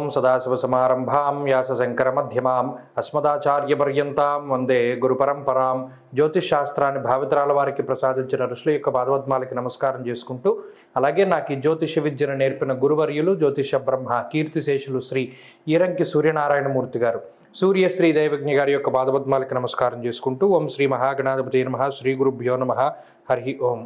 సదాశివసమారంభాం వ్యాసశంకరమధ్యమాం అస్మదాచార్యపర్యంతాం వందే గురుపరంపరాం జ్యోతిష్ శాస్త్రాన్ని భావితరాల వారికి ప్రసాదించిన ఋషుల యొక్క పాదవద్మాలకి నమస్కారం చేసుకుంటూ అలాగే నాకు ఈ జ్యోతిష విద్యను నేర్పిన గురువర్యులు జ్యోతిష బ్రహ్మ కీర్తిశేషులు శ్రీ ఈరంకి సూర్యనారాయణమూర్తి గారు సూర్యశ్రీ దైవజ్ఞ గారి యొక్క పాదపద్మాలకి నమస్కారం చేసుకుంటూ ఓం శ్రీ మహాగణాధిపతి నమ శ్రీ గురుభ్యో నమ హరి ఓం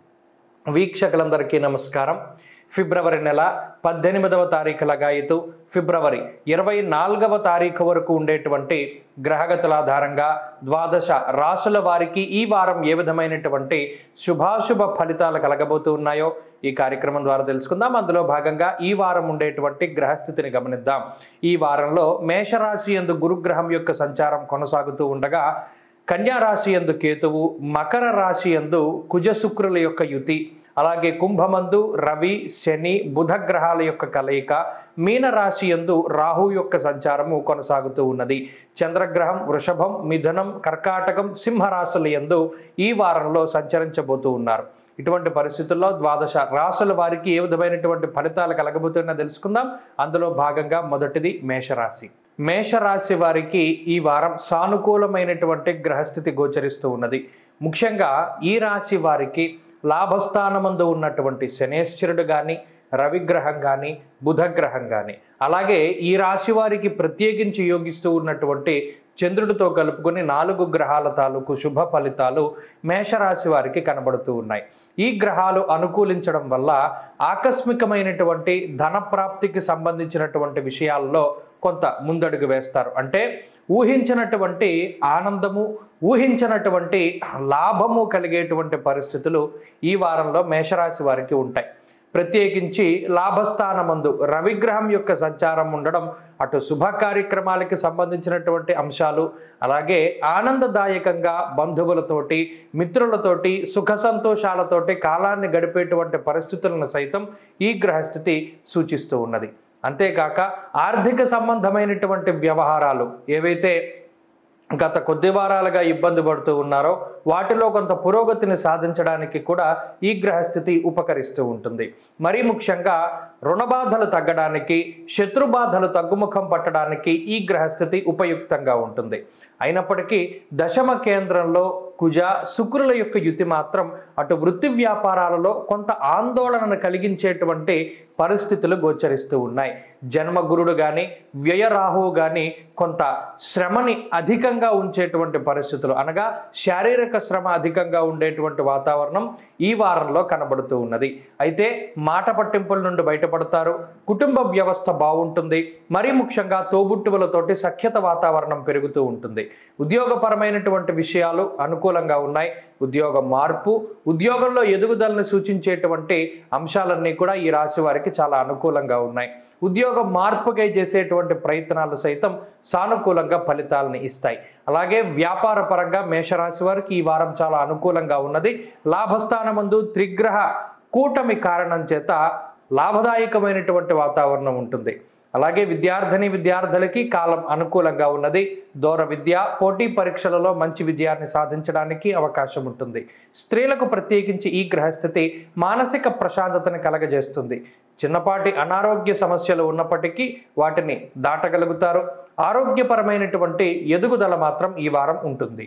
వీక్షకులందరికీ నమస్కారం ఫిబ్రవరి నెల పద్దెనిమిదవ తారీఖు లగాయితూ ఫిబ్రవరి ఇరవై నాలుగవ తారీఖు వరకు ఉండేటువంటి గ్రహగతుల ఆధారంగా ద్వాదశ రాసుల వారికి ఈ వారం ఏ విధమైనటువంటి శుభాశుభ ఫలితాలు కలగబోతూ ఉన్నాయో ఈ కార్యక్రమం ద్వారా తెలుసుకుందాం అందులో భాగంగా ఈ వారం ఉండేటువంటి గ్రహస్థితిని గమనిద్దాం ఈ వారంలో మేషరాశి ఎందు గురుగ్రహం యొక్క సంచారం కొనసాగుతూ ఉండగా కన్యా రాశి ఎందు కేతువు మకర రాశి ఎందు కుజ శుక్రుల యొక్క యుతి అలాగే కుంభమందు రవి శని బుధ గ్రహాల యొక్క కలయిక మీన రాశి ఎందు రాహు యొక్క సంచారము కొనసాగుతూ ఉన్నది చంద్రగ్రహం వృషభం మిథునం కర్కాటకం సింహరాశుల ఎందు ఈ వారంలో సంచరించబోతూ ఉన్నారు ఇటువంటి పరిస్థితుల్లో ద్వాదశ రాసుల వారికి ఏ విధమైనటువంటి ఫలితాలు కలగబోతున్నా తెలుసుకుందాం అందులో భాగంగా మొదటిది మేషరాశి మేషరాశి వారికి ఈ వారం సానుకూలమైనటువంటి గ్రహస్థితి గోచరిస్తూ ఉన్నది ముఖ్యంగా ఈ రాశి వారికి లాభస్థానమందు ఉన్నటువంటి శనేశ్వరుడు కానీ రవిగ్రహం కానీ బుధగ్రహం కానీ అలాగే ఈ రాశి వారికి ప్రత్యేకించి యోగిస్తూ ఉన్నటువంటి చంద్రుడితో కలుపుకొని నాలుగు గ్రహాల తాలూకు శుభ ఫలితాలు మేషరాశి వారికి కనబడుతూ ఉన్నాయి ఈ గ్రహాలు అనుకూలించడం వల్ల ఆకస్మికమైనటువంటి ధన ప్రాప్తికి సంబంధించినటువంటి విషయాల్లో కొంత ముందడుగు వేస్తారు అంటే ఊహించినటువంటి ఆనందము ఊహించినటువంటి లాభము కలిగేటువంటి పరిస్థితులు ఈ వారంలో మేషరాశి వారికి ఉంటాయి ప్రత్యేకించి లాభస్థానమందు రవిగ్రహం యొక్క సంచారం ఉండడం అటు శుభ కార్యక్రమాలకి సంబంధించినటువంటి అంశాలు అలాగే ఆనందదాయకంగా బంధువులతోటి మిత్రులతోటి సుఖ సంతోషాలతోటి కాలాన్ని గడిపేటువంటి పరిస్థితులను సైతం ఈ గ్రహస్థితి సూచిస్తూ ఉన్నది అంతేకాక ఆర్థిక సంబంధమైనటువంటి వ్యవహారాలు ఏవైతే గత కొద్ది వారాలుగా ఇబ్బంది పడుతూ ఉన్నారో వాటిలో కొంత పురోగతిని సాధించడానికి కూడా ఈ గ్రహస్థితి ఉపకరిస్తూ ఉంటుంది మరీ ముఖ్యంగా రుణబాధలు తగ్గడానికి శత్రుబాధలు తగ్గుముఖం పట్టడానికి ఈ గ్రహస్థితి ఉపయుక్తంగా ఉంటుంది అయినప్పటికీ దశమ కేంద్రంలో కుజ శుక్రుల యొక్క యుతి మాత్రం అటు వృత్తి వ్యాపారాలలో కొంత ఆందోళనను కలిగించేటువంటి పరిస్థితులు గోచరిస్తూ ఉన్నాయి జన్మగురుడు కానీ వ్యయరాహువు కానీ కొంత శ్రమని అధికంగా ఉంచేటువంటి పరిస్థితులు అనగా శారీరక శ్రమ అధికంగా ఉండేటువంటి వాతావరణం ఈ వారంలో కనబడుతూ ఉన్నది అయితే మాట పట్టింపుల నుండి బయటపడతారు కుటుంబ వ్యవస్థ బాగుంటుంది మరీ ముఖ్యంగా తోబుట్టువులతోటి సఖ్యత వాతావరణం పెరుగుతూ ఉంటుంది ఉద్యోగపరమైనటువంటి విషయాలు అనుకూలంగా ఉన్నాయి ఉద్యోగ మార్పు ఉద్యోగంలో ఎదుగుదలను సూచించేటువంటి అంశాలన్నీ కూడా ఈ రాశి వారికి చాలా అనుకూలంగా ఉన్నాయి ఉద్యోగ మార్పుకై చేసేటువంటి ప్రయత్నాలు సైతం సానుకూలంగా ఫలితాలను ఇస్తాయి అలాగే వ్యాపార పరంగా మేషరాశి వారికి ఈ వారం చాలా అనుకూలంగా ఉన్నది లాభస్థానమందు త్రిగ్రహ కూటమి కారణం చేత లాభదాయకమైనటువంటి వాతావరణం ఉంటుంది అలాగే విద్యార్థిని విద్యార్థులకి కాలం అనుకూలంగా ఉన్నది దూర విద్య పోటీ పరీక్షలలో మంచి విజయాన్ని సాధించడానికి అవకాశం ఉంటుంది స్త్రీలకు ప్రత్యేకించి ఈ గ్రహస్థితి మానసిక ప్రశాంతతను కలగజేస్తుంది చిన్నపాటి అనారోగ్య సమస్యలు ఉన్నప్పటికీ వాటిని దాటగలుగుతారు ఆరోగ్యపరమైనటువంటి ఎదుగుదల మాత్రం ఈ వారం ఉంటుంది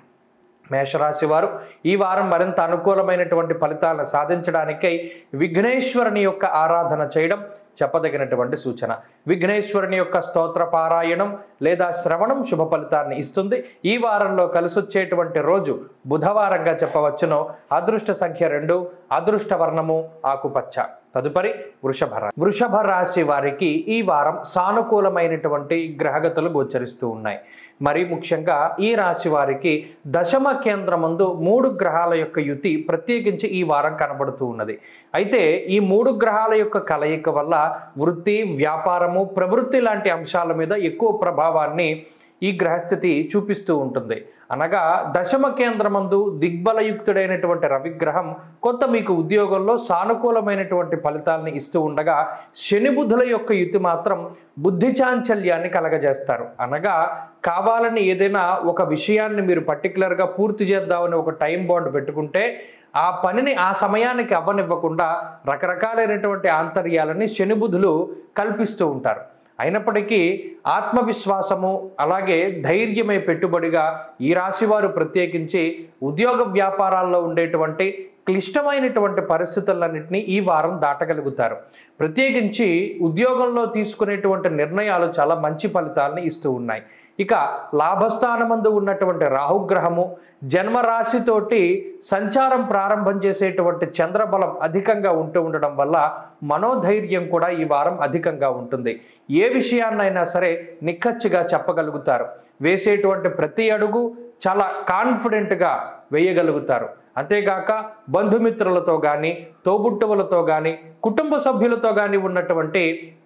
మేషరాశి వారు ఈ వారం మరింత అనుకూలమైనటువంటి ఫలితాలను సాధించడానికై విఘ్నేశ్వరుని యొక్క ఆరాధన చేయడం చెప్పదగినటువంటి సూచన విఘ్నేశ్వరుని యొక్క స్తోత్ర పారాయణం లేదా శ్రవణం శుభ ఫలితాన్ని ఇస్తుంది ఈ వారంలో కలిసొచ్చేటువంటి రోజు బుధవారంగా చెప్పవచ్చును అదృష్ట సంఖ్య రెండు అదృష్ట వర్ణము ఆకుపచ్చ తదుపరి వృషభ రాశి వృషభ రాశి వారికి ఈ వారం సానుకూలమైనటువంటి గ్రహగతులు గోచరిస్తూ ఉన్నాయి మరీ ముఖ్యంగా ఈ రాశి వారికి దశమ కేంద్రమందు మూడు గ్రహాల యొక్క యుతి ప్రత్యేకించి ఈ వారం కనబడుతూ ఉన్నది అయితే ఈ మూడు గ్రహాల యొక్క కలయిక వల్ల వృత్తి వ్యాపారము ప్రవృత్తి లాంటి అంశాల మీద ఎక్కువ ప్రభావాన్ని ఈ గ్రహస్థితి చూపిస్తూ ఉంటుంది అనగా దశమ కేంద్రమందు దిగ్బలయుక్తుడైనటువంటి రవిగ్రహం కొంత మీకు ఉద్యోగంలో సానుకూలమైనటువంటి ఫలితాలను ఇస్తూ ఉండగా శని బుధుల యొక్క యుతి మాత్రం బుద్ధి చాంచల్యాన్ని కలగజేస్తారు అనగా కావాలని ఏదైనా ఒక విషయాన్ని మీరు పర్టికులర్గా పూర్తి చేద్దామని ఒక టైం బాండ్ పెట్టుకుంటే ఆ పనిని ఆ సమయానికి అవ్వనివ్వకుండా రకరకాలైనటువంటి ఆంతర్యాలని శని బుధులు కల్పిస్తూ ఉంటారు అయినప్పటికీ ఆత్మవిశ్వాసము అలాగే ధైర్యమే పెట్టుబడిగా ఈ రాశి వారు ప్రత్యేకించి ఉద్యోగ వ్యాపారాల్లో ఉండేటువంటి క్లిష్టమైనటువంటి పరిస్థితులన్నింటినీ ఈ వారం దాటగలుగుతారు ప్రత్యేకించి ఉద్యోగంలో తీసుకునేటువంటి నిర్ణయాలు చాలా మంచి ఫలితాలను ఇస్తూ ఉన్నాయి ఇక లాభస్థానమందు ఉన్నటువంటి రాహుగ్రహము జన్మరాశితోటి సంచారం ప్రారంభం చేసేటువంటి చంద్రబలం అధికంగా ఉంటూ ఉండడం వల్ల మనోధైర్యం కూడా ఈ వారం అధికంగా ఉంటుంది ఏ విషయాన్నైనా సరే నిక్కచ్చిగా చెప్పగలుగుతారు వేసేటువంటి ప్రతి అడుగు చాలా కాన్ఫిడెంట్గా వేయగలుగుతారు అంతేగాక బంధుమిత్రులతో కానీ తోబుట్టువులతో కానీ కుటుంబ సభ్యులతో కానీ ఉన్నటువంటి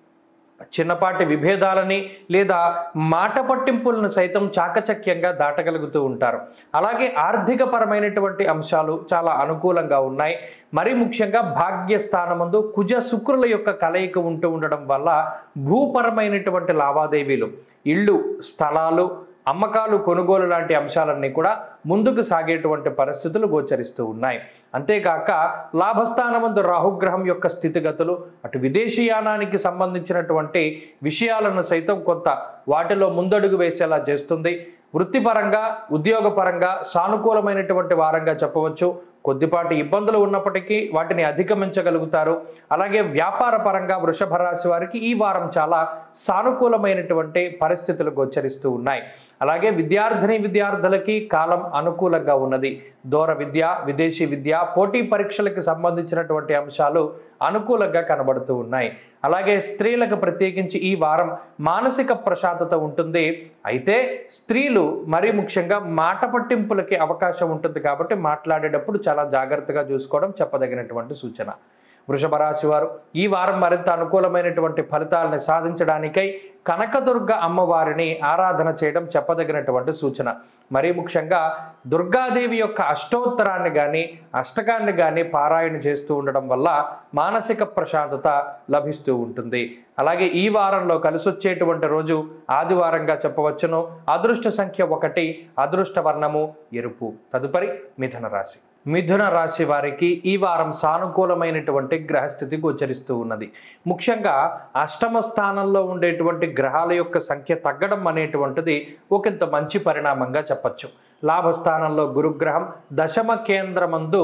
చిన్నపాటి విభేదాలని లేదా మాట పట్టింపులను సైతం చాకచక్యంగా దాటగలుగుతూ ఉంటారు అలాగే ఆర్థిక పరమైనటువంటి అంశాలు చాలా అనుకూలంగా ఉన్నాయి మరి ముఖ్యంగా భాగ్యస్థానమందు కుజ శుక్రుల యొక్క కలయిక ఉంటూ ఉండడం వల్ల భూపరమైనటువంటి లావాదేవీలు ఇళ్ళు స్థలాలు అమ్మకాలు కొనుగోలు లాంటి అంశాలన్నీ కూడా ముందుకు సాగేటువంటి పరిస్థితులు గోచరిస్తూ ఉన్నాయి అంతేకాక లాభస్థానమందు రాహుగ్రహం యొక్క స్థితిగతులు అటు విదేశీయానానికి సంబంధించినటువంటి విషయాలను సైతం కొంత వాటిలో ముందడుగు వేసేలా చేస్తుంది వృత్తిపరంగా ఉద్యోగపరంగా సానుకూలమైనటువంటి వారంగా చెప్పవచ్చు కొద్దిపాటి ఇబ్బందులు ఉన్నప్పటికీ వాటిని అధిగమించగలుగుతారు అలాగే వ్యాపార పరంగా వృషభ రాశి వారికి ఈ వారం చాలా సానుకూలమైనటువంటి పరిస్థితులు గోచరిస్తూ ఉన్నాయి అలాగే విద్యార్థిని విద్యార్థులకి కాలం అనుకూలంగా ఉన్నది దూర విద్య విదేశీ విద్య పోటీ పరీక్షలకు సంబంధించినటువంటి అంశాలు అనుకూలంగా కనబడుతూ ఉన్నాయి అలాగే స్త్రీలకు ప్రత్యేకించి ఈ వారం మానసిక ప్రశాంతత ఉంటుంది అయితే స్త్రీలు మరీ ముఖ్యంగా మాట పట్టింపులకి అవకాశం ఉంటుంది కాబట్టి మాట్లాడేటప్పుడు చాలా జాగ్రత్తగా చూసుకోవడం చెప్పదగినటువంటి సూచన వృషభ రాశి వారు ఈ వారం మరింత అనుకూలమైనటువంటి ఫలితాలను సాధించడానికై కనకదుర్గ అమ్మవారిని ఆరాధన చేయడం చెప్పదగినటువంటి సూచన మరీ ముఖ్యంగా దుర్గాదేవి యొక్క అష్టోత్తరాన్ని కానీ అష్టకాన్ని కానీ పారాయణ చేస్తూ ఉండడం వల్ల మానసిక ప్రశాంతత లభిస్తూ ఉంటుంది అలాగే ఈ వారంలో కలిసొచ్చేటువంటి రోజు ఆదివారంగా చెప్పవచ్చును అదృష్ట సంఖ్య ఒకటి అదృష్ట వర్ణము ఎరుపు తదుపరి మిథున రాశి మిథున రాశి వారికి ఈ వారం సానుకూలమైనటువంటి గ్రహస్థితి గోచరిస్తూ ఉన్నది ముఖ్యంగా అష్టమ స్థానంలో ఉండేటువంటి గ్రహాల యొక్క సంఖ్య తగ్గడం అనేటువంటిది ఒకంత మంచి పరిణామంగా చెప్పచ్చు లాభస్థానంలో గురుగ్రహం దశమ కేంద్రమందు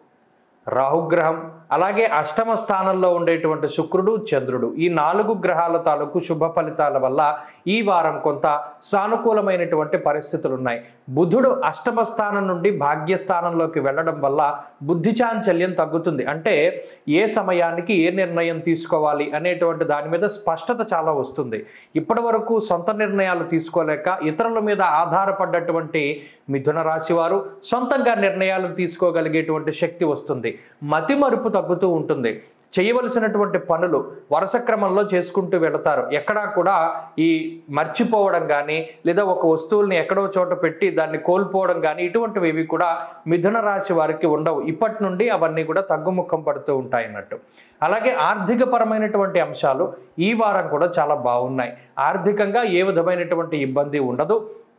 రాహుగ్రహం అలాగే అష్టమ స్థానంలో ఉండేటువంటి శుక్రుడు చంద్రుడు ఈ నాలుగు గ్రహాల తాలూకు శుభ ఫలితాల వల్ల ఈ వారం కొంత సానుకూలమైనటువంటి పరిస్థితులు ఉన్నాయి బుధుడు అష్టమ స్థానం నుండి భాగ్యస్థానంలోకి వెళ్ళడం వల్ల బుద్ధి చాంచల్యం తగ్గుతుంది అంటే ఏ సమయానికి ఏ నిర్ణయం తీసుకోవాలి అనేటువంటి దాని మీద స్పష్టత చాలా వస్తుంది ఇప్పటి వరకు సొంత నిర్ణయాలు తీసుకోలేక ఇతరుల మీద ఆధారపడ్డటువంటి మిథున రాశి వారు సొంతంగా నిర్ణయాలు తీసుకోగలిగేటువంటి శక్తి వస్తుంది మతి మరుపు తగ్గుతూ ఉంటుంది చేయవలసినటువంటి పనులు వరుస క్రమంలో చేసుకుంటూ వెళతారు ఎక్కడా కూడా ఈ మర్చిపోవడం కానీ లేదా ఒక వస్తువుల్ని ఎక్కడో చోట పెట్టి దాన్ని కోల్పోవడం కానీ ఇటువంటివి ఏవి కూడా మిథున రాశి వారికి ఉండవు ఇప్పటి నుండి అవన్నీ కూడా తగ్గుముఖం పడుతూ ఉంటాయి అన్నట్టు అలాగే ఆర్థిక పరమైనటువంటి అంశాలు ఈ వారం కూడా చాలా బాగున్నాయి ఆర్థికంగా ఏ విధమైనటువంటి ఇబ్బంది ఉండదు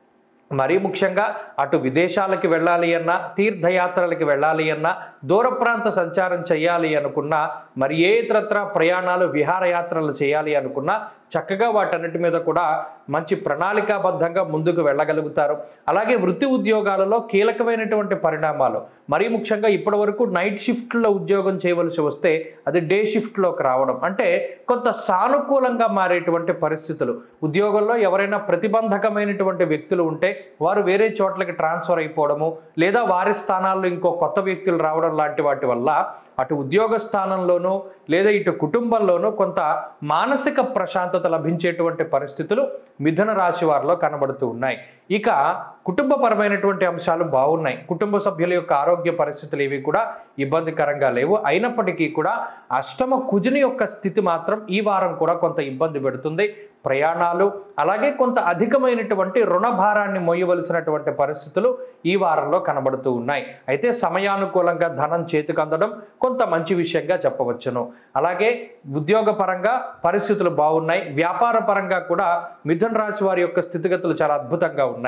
మరీ ముఖ్యంగా అటు విదేశాలకి వెళ్ళాలి అన్నా తీర్థయాత్రలకి వెళ్ళాలి అన్నా దూర ప్రాంత సంచారం చేయాలి అనుకున్నా మరి ఏ ఇతరత్ర ప్రయాణాలు విహారయాత్రలు చేయాలి అనుకున్నా చక్కగా వాటన్నిటి మీద కూడా మంచి ప్రణాళికాబద్ధంగా ముందుకు వెళ్ళగలుగుతారు అలాగే వృత్తి ఉద్యోగాలలో కీలకమైనటువంటి పరిణామాలు మరీ ముఖ్యంగా ఇప్పటి వరకు నైట్ షిఫ్ట్లో ఉద్యోగం చేయవలసి వస్తే అది డే షిఫ్ట్లోకి రావడం అంటే కొంత సానుకూలంగా మారేటువంటి పరిస్థితులు ఉద్యోగంలో ఎవరైనా ప్రతిబంధకమైనటువంటి వ్యక్తులు ఉంటే వారు వేరే చోట్లకి ట్రాన్స్ఫర్ అయిపోవడము లేదా వారి స్థానాల్లో ఇంకో కొత్త వ్యక్తులు రావడం లాంటి వాటి వల్ల అటు ఉద్యోగ స్థానంలోనూ లేదా ఇటు కుటుంబంలోనూ కొంత మానసిక ప్రశాంతత లభించేటువంటి పరిస్థితులు మిథున రాశి వారిలో కనబడుతూ ఉన్నాయి ఇక కుటుంబపరమైనటువంటి అంశాలు బాగున్నాయి కుటుంబ సభ్యుల యొక్క ఆరోగ్య పరిస్థితులు ఏవి కూడా ఇబ్బందికరంగా లేవు అయినప్పటికీ కూడా అష్టమ కుజుని యొక్క స్థితి మాత్రం ఈ వారం కూడా కొంత ఇబ్బంది పెడుతుంది ప్రయాణాలు అలాగే కొంత అధికమైనటువంటి రుణ భారాన్ని మోయవలసినటువంటి పరిస్థితులు ఈ వారంలో కనబడుతూ ఉన్నాయి అయితే సమయానుకూలంగా ధనం చేతికి అందడం కొంత మంచి విషయంగా చెప్పవచ్చును అలాగే ఉద్యోగ పరంగా పరిస్థితులు బాగున్నాయి వ్యాపార పరంగా కూడా మిథున రాశి వారి యొక్క స్థితిగతులు చాలా అద్భుతంగా ఉన్నాయి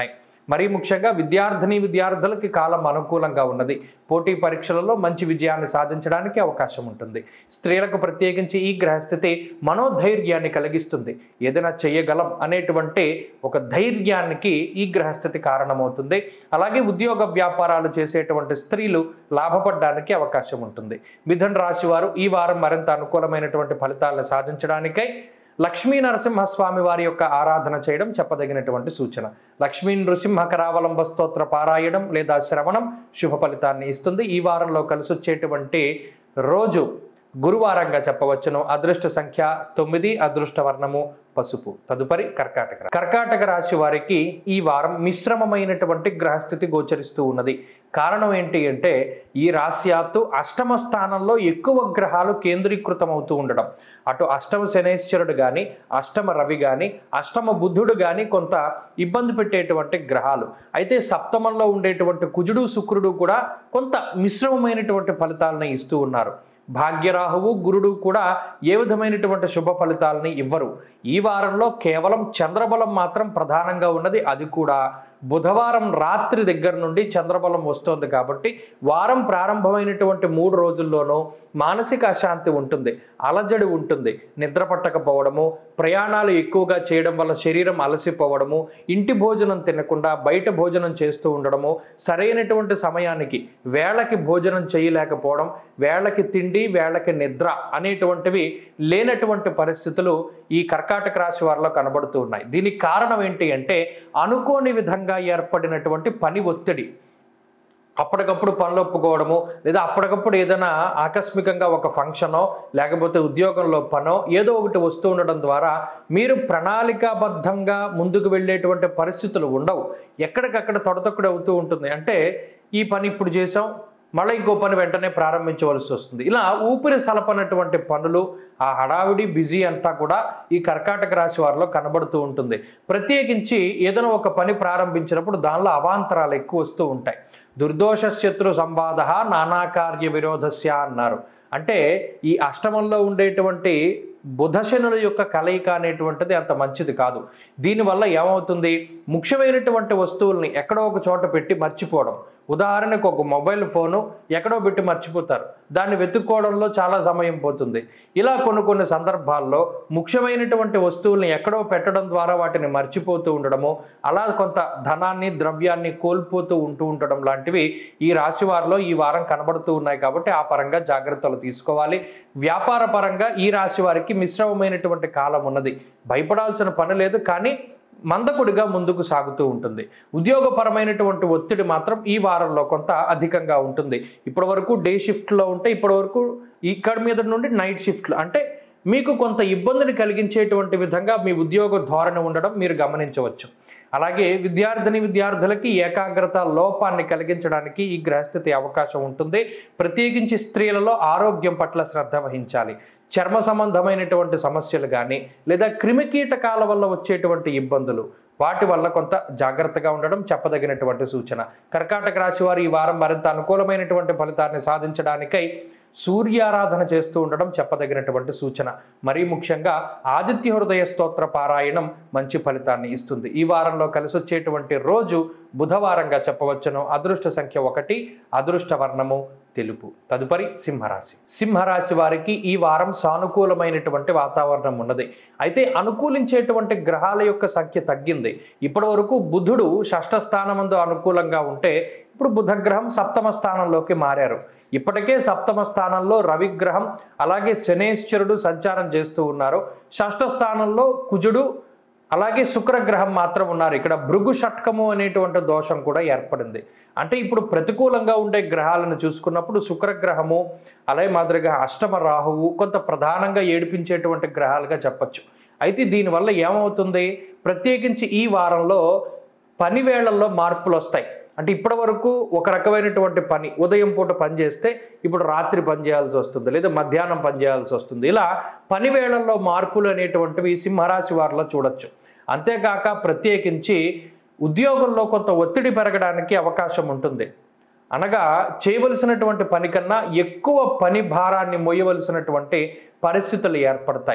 మరీ ముఖ్యంగా విద్యార్థిని విద్యార్థులకి కాలం అనుకూలంగా ఉన్నది పోటీ పరీక్షలలో మంచి విజయాన్ని సాధించడానికి అవకాశం ఉంటుంది స్త్రీలకు ప్రత్యేకించి ఈ గ్రహస్థితి మనోధైర్యాన్ని కలిగిస్తుంది ఏదైనా చేయగలం అనేటువంటి ఒక ధైర్యానికి ఈ గ్రహస్థితి కారణమవుతుంది అలాగే ఉద్యోగ వ్యాపారాలు చేసేటువంటి స్త్రీలు లాభపడడానికి అవకాశం ఉంటుంది మిథున్ రాశి వారు ఈ వారం మరింత అనుకూలమైనటువంటి ఫలితాలను సాధించడానికై లక్ష్మీ నరసింహస్వామి వారి యొక్క ఆరాధన చేయడం చెప్పదగినటువంటి సూచన లక్ష్మీ నృసింహ కరావలంబ స్తోత్ర పారాయణం లేదా శ్రవణం శుభ ఫలితాన్ని ఇస్తుంది ఈ వారంలో కలిసి వచ్చేటువంటి రోజు గురువారంగా చెప్పవచ్చును అదృష్ట సంఖ్య తొమ్మిది అదృష్ట వర్ణము పసుపు తదుపరి కర్కాటక రాశి. కర్కాటక రాశి వారికి ఈ వారం మిశ్రమమైనటువంటి గ్రహస్థితి గోచరిస్తూ ఉన్నది కారణం ఏంటి అంటే ఈ రాశ్యాత్తు అష్టమ స్థానంలో ఎక్కువ గ్రహాలు కేంద్రీకృతం అవుతూ ఉండడం అటు అష్టమ శనేశ్వరుడు కానీ అష్టమ రవి కానీ అష్టమ బుద్ధుడు కానీ కొంత ఇబ్బంది పెట్టేటువంటి గ్రహాలు అయితే సప్తమంలో ఉండేటువంటి కుజుడు శుక్రుడు కూడా కొంత మిశ్రమమైనటువంటి ఫలితాలను ఇస్తూ ఉన్నారు భాగ్యరాహువు గురుడు కూడా ఏ విధమైనటువంటి శుభ ఫలితాలని ఇవ్వరు ఈ వారంలో కేవలం చంద్రబలం మాత్రం ప్రధానంగా ఉన్నది అది కూడా బుధవారం రాత్రి దగ్గర నుండి చంద్రబలం వస్తోంది కాబట్టి వారం ప్రారంభమైనటువంటి మూడు రోజుల్లోనూ మానసిక అశాంతి ఉంటుంది అలజడి ఉంటుంది నిద్ర పట్టకపోవడము ప్రయాణాలు ఎక్కువగా చేయడం వల్ల శరీరం అలసిపోవడము ఇంటి భోజనం తినకుండా బయట భోజనం చేస్తూ ఉండడము సరైనటువంటి సమయానికి వేళకి భోజనం చేయలేకపోవడం వేళకి తిండి వేళకి నిద్ర అనేటువంటివి లేనటువంటి పరిస్థితులు ఈ కర్కాటక రాశి వారిలో కనబడుతూ ఉన్నాయి దీనికి కారణం ఏంటి అంటే అనుకోని విధంగా ఏర్పడినటువంటి పని ఒత్తిడి అప్పటికప్పుడు పనులు ఒప్పుకోవడము లేదా అప్పటికప్పుడు ఏదైనా ఆకస్మికంగా ఒక ఫంక్షనో లేకపోతే ఉద్యోగంలో పనో ఏదో ఒకటి వస్తూ ఉండడం ద్వారా మీరు ప్రణాళికాబద్ధంగా ముందుకు వెళ్ళేటువంటి పరిస్థితులు ఉండవు ఎక్కడికక్కడ తొడతొక్కడు అవుతూ ఉంటుంది అంటే ఈ పని ఇప్పుడు చేసాం మళ్ళీ ఇంకో పని వెంటనే ప్రారంభించవలసి వస్తుంది ఇలా ఊపిరి సలపనటువంటి పనులు ఆ హడావిడి బిజీ అంతా కూడా ఈ కర్కాటక రాశి వారిలో కనబడుతూ ఉంటుంది ప్రత్యేకించి ఏదైనా ఒక పని ప్రారంభించినప్పుడు దానిలో అవాంతరాలు ఎక్కువ వస్తూ ఉంటాయి దుర్దోష శత్రు సంవాద నానాకార్య విరోధస్య అన్నారు అంటే ఈ అష్టమంలో ఉండేటువంటి బుధశనుల యొక్క కలయిక అనేటువంటిది అంత మంచిది కాదు దీనివల్ల ఏమవుతుంది ముఖ్యమైనటువంటి వస్తువుల్ని ఎక్కడో ఒక చోట పెట్టి మర్చిపోవడం ఉదాహరణకు ఒక మొబైల్ ఫోను ఎక్కడో పెట్టి మర్చిపోతారు దాన్ని వెతుక్కోవడంలో చాలా సమయం పోతుంది ఇలా కొన్ని కొన్ని సందర్భాల్లో ముఖ్యమైనటువంటి వస్తువుల్ని ఎక్కడో పెట్టడం ద్వారా వాటిని మర్చిపోతూ ఉండడము అలా కొంత ధనాన్ని ద్రవ్యాన్ని కోల్పోతూ ఉంటూ ఉండడం లాంటివి ఈ రాశి వారిలో ఈ వారం కనబడుతూ ఉన్నాయి కాబట్టి ఆ పరంగా జాగ్రత్తలు తీసుకోవాలి వ్యాపార పరంగా ఈ రాశి వారికి మిశ్రమమైనటువంటి కాలం ఉన్నది భయపడాల్సిన పని లేదు కానీ మందకుడిగా ముందుకు సాగుతూ ఉంటుంది ఉద్యోగపరమైనటువంటి ఒత్తిడి మాత్రం ఈ వారంలో కొంత అధికంగా ఉంటుంది ఇప్పటి వరకు డే షిఫ్ట్లో ఉంటే ఇప్పటి వరకు ఇక్కడ మీద నుండి నైట్ షిఫ్ట్లు అంటే మీకు కొంత ఇబ్బందిని కలిగించేటువంటి విధంగా మీ ఉద్యోగ ధోరణి ఉండడం మీరు గమనించవచ్చు అలాగే విద్యార్థిని విద్యార్థులకి ఏకాగ్రత లోపాన్ని కలిగించడానికి ఈ గ్రహస్థితి అవకాశం ఉంటుంది ప్రత్యేకించి స్త్రీలలో ఆరోగ్యం పట్ల శ్రద్ధ వహించాలి చర్మ సంబంధమైనటువంటి సమస్యలు కానీ లేదా క్రిమికీటకాల వల్ల వచ్చేటువంటి ఇబ్బందులు వాటి వల్ల కొంత జాగ్రత్తగా ఉండడం చెప్పదగినటువంటి సూచన కర్కాటక రాశి వారు ఈ వారం మరింత అనుకూలమైనటువంటి ఫలితాన్ని సాధించడానికై సూర్యారాధన చేస్తూ ఉండడం చెప్పదగినటువంటి సూచన మరీ ముఖ్యంగా ఆదిత్య హృదయ స్తోత్ర పారాయణం మంచి ఫలితాన్ని ఇస్తుంది ఈ వారంలో కలిసి వచ్చేటువంటి రోజు బుధవారంగా చెప్పవచ్చును అదృష్ట సంఖ్య ఒకటి అదృష్ట వర్ణము తెలుపు తదుపరి సింహరాశి సింహరాశి వారికి ఈ వారం సానుకూలమైనటువంటి వాతావరణం ఉన్నది అయితే అనుకూలించేటువంటి గ్రహాల యొక్క సంఖ్య తగ్గింది ఇప్పటి వరకు బుధుడు షష్ఠ స్థానమందు అనుకూలంగా ఉంటే ఇప్పుడు బుధగ్రహం సప్తమ స్థానంలోకి మారారు ఇప్పటికే సప్తమ స్థానంలో రవిగ్రహం అలాగే శనేశ్వరుడు సంచారం చేస్తూ ఉన్నారు షష్ఠ స్థానంలో కుజుడు అలాగే శుక్రగ్రహం మాత్రం ఉన్నారు ఇక్కడ భృగు షట్కము అనేటువంటి దోషం కూడా ఏర్పడింది అంటే ఇప్పుడు ప్రతికూలంగా ఉండే గ్రహాలను చూసుకున్నప్పుడు శుక్రగ్రహము అలాగే మాదిరిగా అష్టమ రాహువు కొంత ప్రధానంగా ఏడిపించేటువంటి గ్రహాలుగా చెప్పచ్చు అయితే దీనివల్ల ఏమవుతుంది ప్రత్యేకించి ఈ వారంలో పని వేళల్లో మార్పులు వస్తాయి అంటే ఇప్పటి వరకు ఒక రకమైనటువంటి పని ఉదయం పూట పని చేస్తే ఇప్పుడు రాత్రి పని చేయాల్సి వస్తుంది లేదా మధ్యాహ్నం పని చేయాల్సి వస్తుంది ఇలా పని వేళల్లో మార్పులు అనేటువంటివి సింహరాశి వారిలో చూడొచ్చు అంతేకాక ప్రత్యేకించి ఉద్యోగంలో కొంత ఒత్తిడి పెరగడానికి అవకాశం ఉంటుంది అనగా చేయవలసినటువంటి పని కన్నా ఎక్కువ పని భారాన్ని మోయవలసినటువంటి పరిస్థితులు ఏర్పడతాయి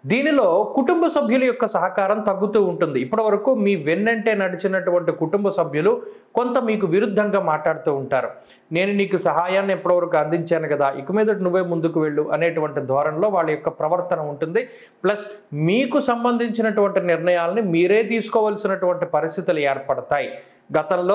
దీనిలో కుటుంబ సభ్యుల యొక్క సహకారం తగ్గుతూ ఉంటుంది ఇప్పటివరకు మీ వెన్నంటే నడిచినటువంటి కుటుంబ సభ్యులు కొంత మీకు విరుద్ధంగా మాట్లాడుతూ ఉంటారు నేను నీకు సహాయాన్ని ఎప్పటివరకు అందించాను కదా ఇక మీద నువ్వే ముందుకు వెళ్ళు అనేటువంటి ధోరణిలో వాళ్ళ యొక్క ప్రవర్తన ఉంటుంది ప్లస్ మీకు సంబంధించినటువంటి నిర్ణయాలని మీరే తీసుకోవాల్సినటువంటి పరిస్థితులు ఏర్పడతాయి గతంలో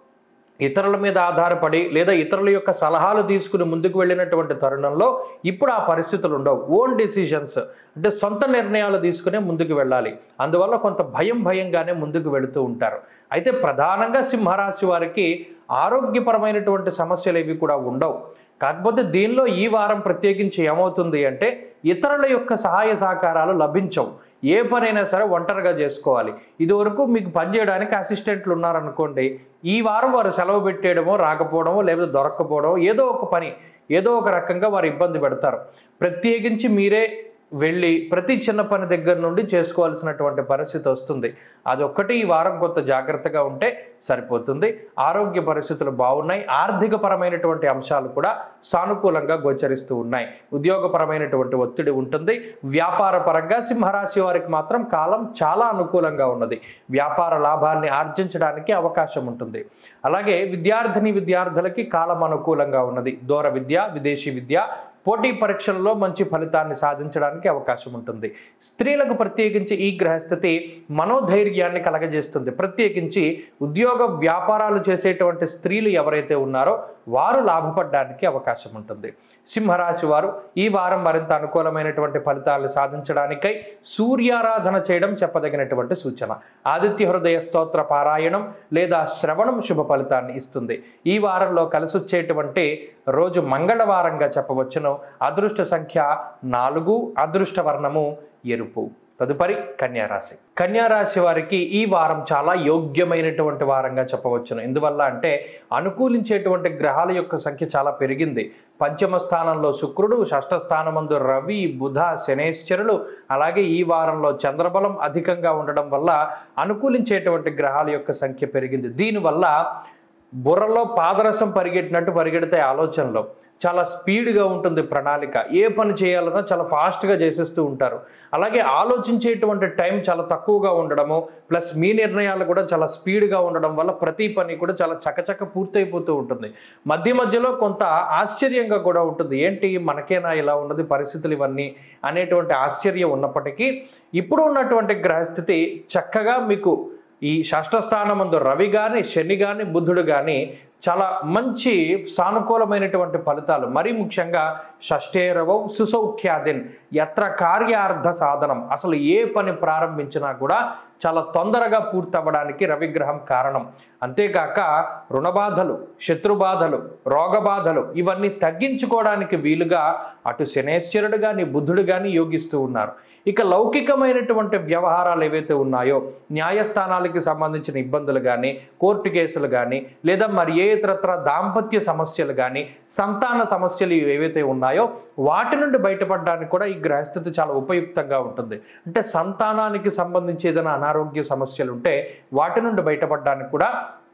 ఇతరుల మీద ఆధారపడి లేదా ఇతరుల యొక్క సలహాలు తీసుకుని ముందుకు వెళ్ళినటువంటి తరుణంలో ఇప్పుడు ఆ పరిస్థితులు ఉండవు ఓన్ డెసిషన్స్ అంటే సొంత నిర్ణయాలు తీసుకునే ముందుకు వెళ్ళాలి అందువల్ల కొంత భయం భయంగానే ముందుకు వెళుతూ ఉంటారు అయితే ప్రధానంగా సింహరాశి వారికి ఆరోగ్యపరమైనటువంటి సమస్యలు ఏవి కూడా ఉండవు కాకపోతే దీనిలో ఈ వారం ప్రత్యేకించి ఏమవుతుంది అంటే ఇతరుల యొక్క సహాయ సహకారాలు లభించవు ఏ పనైనా సరే ఒంటరిగా చేసుకోవాలి ఇదివరకు మీకు పనిచేయడానికి అసిస్టెంట్లు ఉన్నారనుకోండి ఈ వారం వారు సెలవు పెట్టేయడమో రాకపోవడమో లేదా దొరక్కపోవడమో ఏదో ఒక పని ఏదో ఒక రకంగా వారు ఇబ్బంది పెడతారు ప్రత్యేకించి మీరే వెళ్ళి ప్రతి చిన్న పని దగ్గర నుండి చేసుకోవాల్సినటువంటి పరిస్థితి వస్తుంది అదొక్కటి ఈ వారం కొంత జాగ్రత్తగా ఉంటే సరిపోతుంది ఆరోగ్య పరిస్థితులు బాగున్నాయి ఆర్థికపరమైనటువంటి అంశాలు కూడా సానుకూలంగా గోచరిస్తూ ఉన్నాయి ఉద్యోగపరమైనటువంటి ఒత్తిడి ఉంటుంది వ్యాపార పరంగా సింహరాశి వారికి మాత్రం కాలం చాలా అనుకూలంగా ఉన్నది వ్యాపార లాభాన్ని ఆర్జించడానికి అవకాశం ఉంటుంది అలాగే విద్యార్థిని విద్యార్థులకి కాలం అనుకూలంగా ఉన్నది దూర విద్య విదేశీ విద్య పోటీ పరీక్షల్లో మంచి ఫలితాన్ని సాధించడానికి అవకాశం ఉంటుంది స్త్రీలకు ప్రత్యేకించి ఈ గ్రహస్థితి మనోధైర్యాన్ని కలగజేస్తుంది ప్రత్యేకించి ఉద్యోగ వ్యాపారాలు చేసేటువంటి స్త్రీలు ఎవరైతే ఉన్నారో వారు లాభపడడానికి అవకాశం ఉంటుంది సింహరాశి వారు ఈ వారం మరింత అనుకూలమైనటువంటి ఫలితాలను సాధించడానికై సూర్యారాధన చేయడం చెప్పదగినటువంటి సూచన ఆదిత్య హృదయ స్తోత్ర పారాయణం లేదా శ్రవణం శుభ ఫలితాన్ని ఇస్తుంది ఈ వారంలో కలిసొచ్చేటువంటి రోజు మంగళవారంగా చెప్పవచ్చును అదృష్ట సంఖ్య నాలుగు అదృష్ట వర్ణము ఎరుపు తదుపరి కన్యారాశి కన్యారాశి వారికి ఈ వారం చాలా యోగ్యమైనటువంటి వారంగా చెప్పవచ్చును ఎందువల్ల అంటే అనుకూలించేటువంటి గ్రహాల యొక్క సంఖ్య చాలా పెరిగింది పంచమ స్థానంలో శుక్రుడు షష్ఠ స్థానమందు రవి బుధ శనేశ్వరులు అలాగే ఈ వారంలో చంద్రబలం అధికంగా ఉండడం వల్ల అనుకూలించేటువంటి గ్రహాల యొక్క సంఖ్య పెరిగింది దీనివల్ల బుర్రలో పాదరసం పరిగెట్టినట్టు పరిగెడతాయి ఆలోచనలో చాలా స్పీడ్గా ఉంటుంది ప్రణాళిక ఏ పని చేయాలన్నా చాలా ఫాస్ట్గా చేసేస్తూ ఉంటారు అలాగే ఆలోచించేటువంటి టైం చాలా తక్కువగా ఉండడము ప్లస్ మీ నిర్ణయాలు కూడా చాలా స్పీడ్గా ఉండడం వల్ల ప్రతి పని కూడా చాలా చకచక పూర్తయిపోతూ ఉంటుంది మధ్య మధ్యలో కొంత ఆశ్చర్యంగా కూడా ఉంటుంది ఏంటి మనకేనా ఇలా ఉన్నది పరిస్థితులు ఇవన్నీ అనేటువంటి ఆశ్చర్యం ఉన్నప్పటికీ ఇప్పుడు ఉన్నటువంటి గ్రహస్థితి చక్కగా మీకు ఈ షష్ఠస్థానమందు రవి కానీ శని కానీ బుద్ధుడు కానీ చాలా మంచి సానుకూలమైనటువంటి ఫలితాలు మరీ ముఖ్యంగా షష్ఠేరవం సుసౌఖ్యాదిన్ ఎత్ర కార్యార్థ సాధనం అసలు ఏ పని ప్రారంభించినా కూడా చాలా తొందరగా పూర్తవ్వడానికి రవిగ్రహం కారణం అంతేకాక రుణబాధలు శత్రుబాధలు రోగబాధలు ఇవన్నీ తగ్గించుకోవడానికి వీలుగా అటు శనేశ్వరుడు కానీ బుద్ధుడు కానీ యోగిస్తూ ఉన్నారు ఇక లౌకికమైనటువంటి వ్యవహారాలు ఏవైతే ఉన్నాయో న్యాయస్థానాలకి సంబంధించిన ఇబ్బందులు కానీ కోర్టు కేసులు కానీ లేదా మరి ఏ ఇతరత్ర దాంపత్య సమస్యలు కానీ సంతాన సమస్యలు ఏవైతే ఉన్నాయో వాటి నుండి బయటపడడానికి కూడా ఈ గ్రహస్థితి చాలా ఉపయుక్తంగా ఉంటుంది అంటే సంతానానికి సంబంధించి ఏదైనా అనారోగ్య సమస్యలు ఉంటే వాటి నుండి బయటపడడానికి కూడా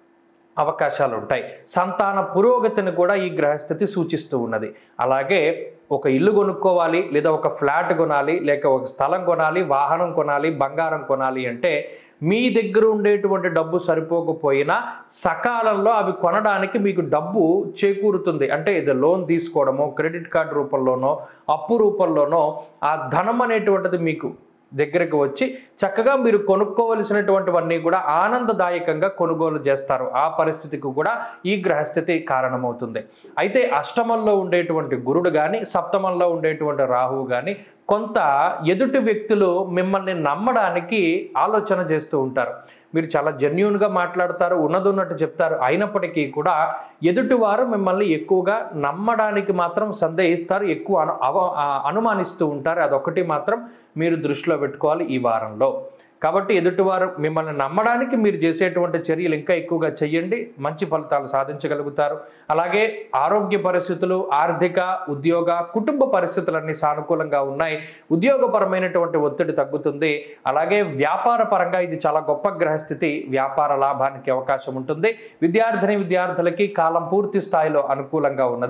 అవకాశాలు ఉంటాయి సంతాన పురోగతిని కూడా ఈ గ్రహస్థితి సూచిస్తూ ఉన్నది అలాగే ఒక ఇల్లు కొనుక్కోవాలి లేదా ఒక ఫ్లాట్ కొనాలి లేక ఒక స్థలం కొనాలి వాహనం కొనాలి బంగారం కొనాలి అంటే మీ దగ్గర ఉండేటువంటి డబ్బు సరిపోకపోయినా సకాలంలో అవి కొనడానికి మీకు డబ్బు చేకూరుతుంది అంటే ఇది లోన్ తీసుకోవడమో క్రెడిట్ కార్డు రూపంలోనో అప్పు రూపంలోనో ఆ ధనం అనేటువంటిది మీకు దగ్గరకు వచ్చి చక్కగా మీరు కొనుక్కోవలసినటువంటివన్నీ కూడా ఆనందదాయకంగా కొనుగోలు చేస్తారు ఆ పరిస్థితికి కూడా ఈ గ్రహస్థితి కారణమవుతుంది అయితే అష్టమంలో ఉండేటువంటి గురుడు కానీ సప్తమంలో ఉండేటువంటి రాహువు కానీ కొంత ఎదుటి వ్యక్తులు మిమ్మల్ని నమ్మడానికి ఆలోచన చేస్తూ ఉంటారు మీరు చాలా జెన్యున్గా మాట్లాడతారు ఉన్నది ఉన్నట్టు చెప్తారు అయినప్పటికీ కూడా ఎదుటివారు మిమ్మల్ని ఎక్కువగా నమ్మడానికి మాత్రం సందేహిస్తారు ఎక్కువ అను అవ- ఆ, అనుమానిస్తూ ఉంటారు అదొకటి మాత్రం మీరు దృష్టిలో పెట్టుకోవాలి ఈ వారంలో కాబట్టి ఎదుటివారు మిమ్మల్ని నమ్మడానికి మీరు చేసేటువంటి చర్యలు ఇంకా ఎక్కువగా చేయండి మంచి ఫలితాలు సాధించగలుగుతారు అలాగే ఆరోగ్య పరిస్థితులు ఆర్థిక ఉద్యోగ కుటుంబ పరిస్థితులన్నీ సానుకూలంగా ఉన్నాయి ఉద్యోగపరమైనటువంటి ఒత్తిడి తగ్గుతుంది అలాగే వ్యాపార పరంగా ఇది చాలా గొప్ప గ్రహస్థితి వ్యాపార లాభానికి అవకాశం ఉంటుంది విద్యార్థిని విద్యార్థులకి కాలం పూర్తి స్థాయిలో అనుకూలంగా ఉన్నది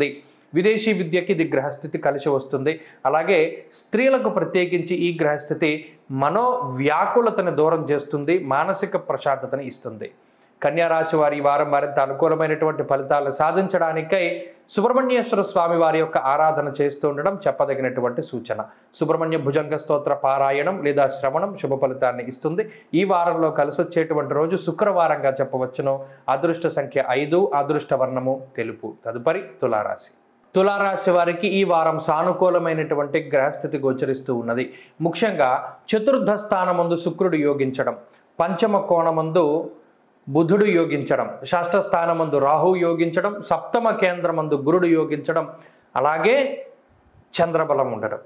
విదేశీ విద్యకి ఇది గ్రహస్థితి కలిసి వస్తుంది అలాగే స్త్రీలకు ప్రత్యేకించి ఈ గ్రహస్థితి మనో వ్యాకులతని దూరం చేస్తుంది మానసిక ప్రశాంతతని ఇస్తుంది కన్యా రాశి వారి ఈ వారం మరింత అనుకూలమైనటువంటి ఫలితాలను సాధించడానికై సుబ్రహ్మణ్యేశ్వర స్వామి వారి యొక్క ఆరాధన చేస్తూ ఉండడం చెప్పదగినటువంటి సూచన సుబ్రహ్మణ్య భుజంగ స్తోత్ర పారాయణం లేదా శ్రవణం శుభ ఫలితాన్ని ఇస్తుంది ఈ వారంలో కలిసి వచ్చేటువంటి రోజు శుక్రవారంగా చెప్పవచ్చును అదృష్ట సంఖ్య ఐదు అదృష్ట వర్ణము తెలుపు తదుపరి తులారాశి తులారాశి వారికి ఈ వారం సానుకూలమైనటువంటి గ్రహస్థితి గోచరిస్తూ ఉన్నది ముఖ్యంగా చతుర్థ స్థానమందు శుక్రుడు యోగించడం పంచమ కోణమందు బుధుడు యోగించడం షష్ఠ స్థానమందు రాహు యోగించడం సప్తమ కేంద్రమందు గురుడు యోగించడం అలాగే చంద్రబలం ఉండడం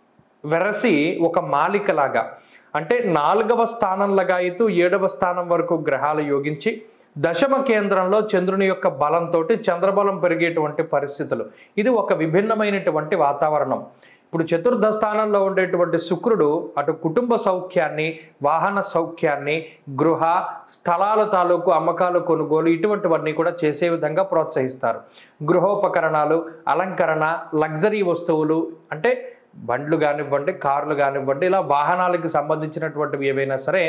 వెరసి ఒక మాలికలాగా అంటే నాలుగవ స్థానంలాగా అయితే ఏడవ స్థానం వరకు గ్రహాలు యోగించి దశమ కేంద్రంలో చంద్రుని యొక్క బలంతో చంద్రబలం పెరిగేటువంటి పరిస్థితులు ఇది ఒక విభిన్నమైనటువంటి వాతావరణం ఇప్పుడు చతుర్థ స్థానంలో ఉండేటువంటి శుక్రుడు అటు కుటుంబ సౌఖ్యాన్ని వాహన సౌఖ్యాన్ని గృహ స్థలాల తాలూకు అమ్మకాలు కొనుగోలు ఇటువంటివన్నీ కూడా చేసే విధంగా ప్రోత్సహిస్తారు గృహోపకరణాలు అలంకరణ లగ్జరీ వస్తువులు అంటే బండ్లు కానివ్వండి కార్లు కానివ్వండి ఇలా వాహనాలకు సంబంధించినటువంటివి ఏవైనా సరే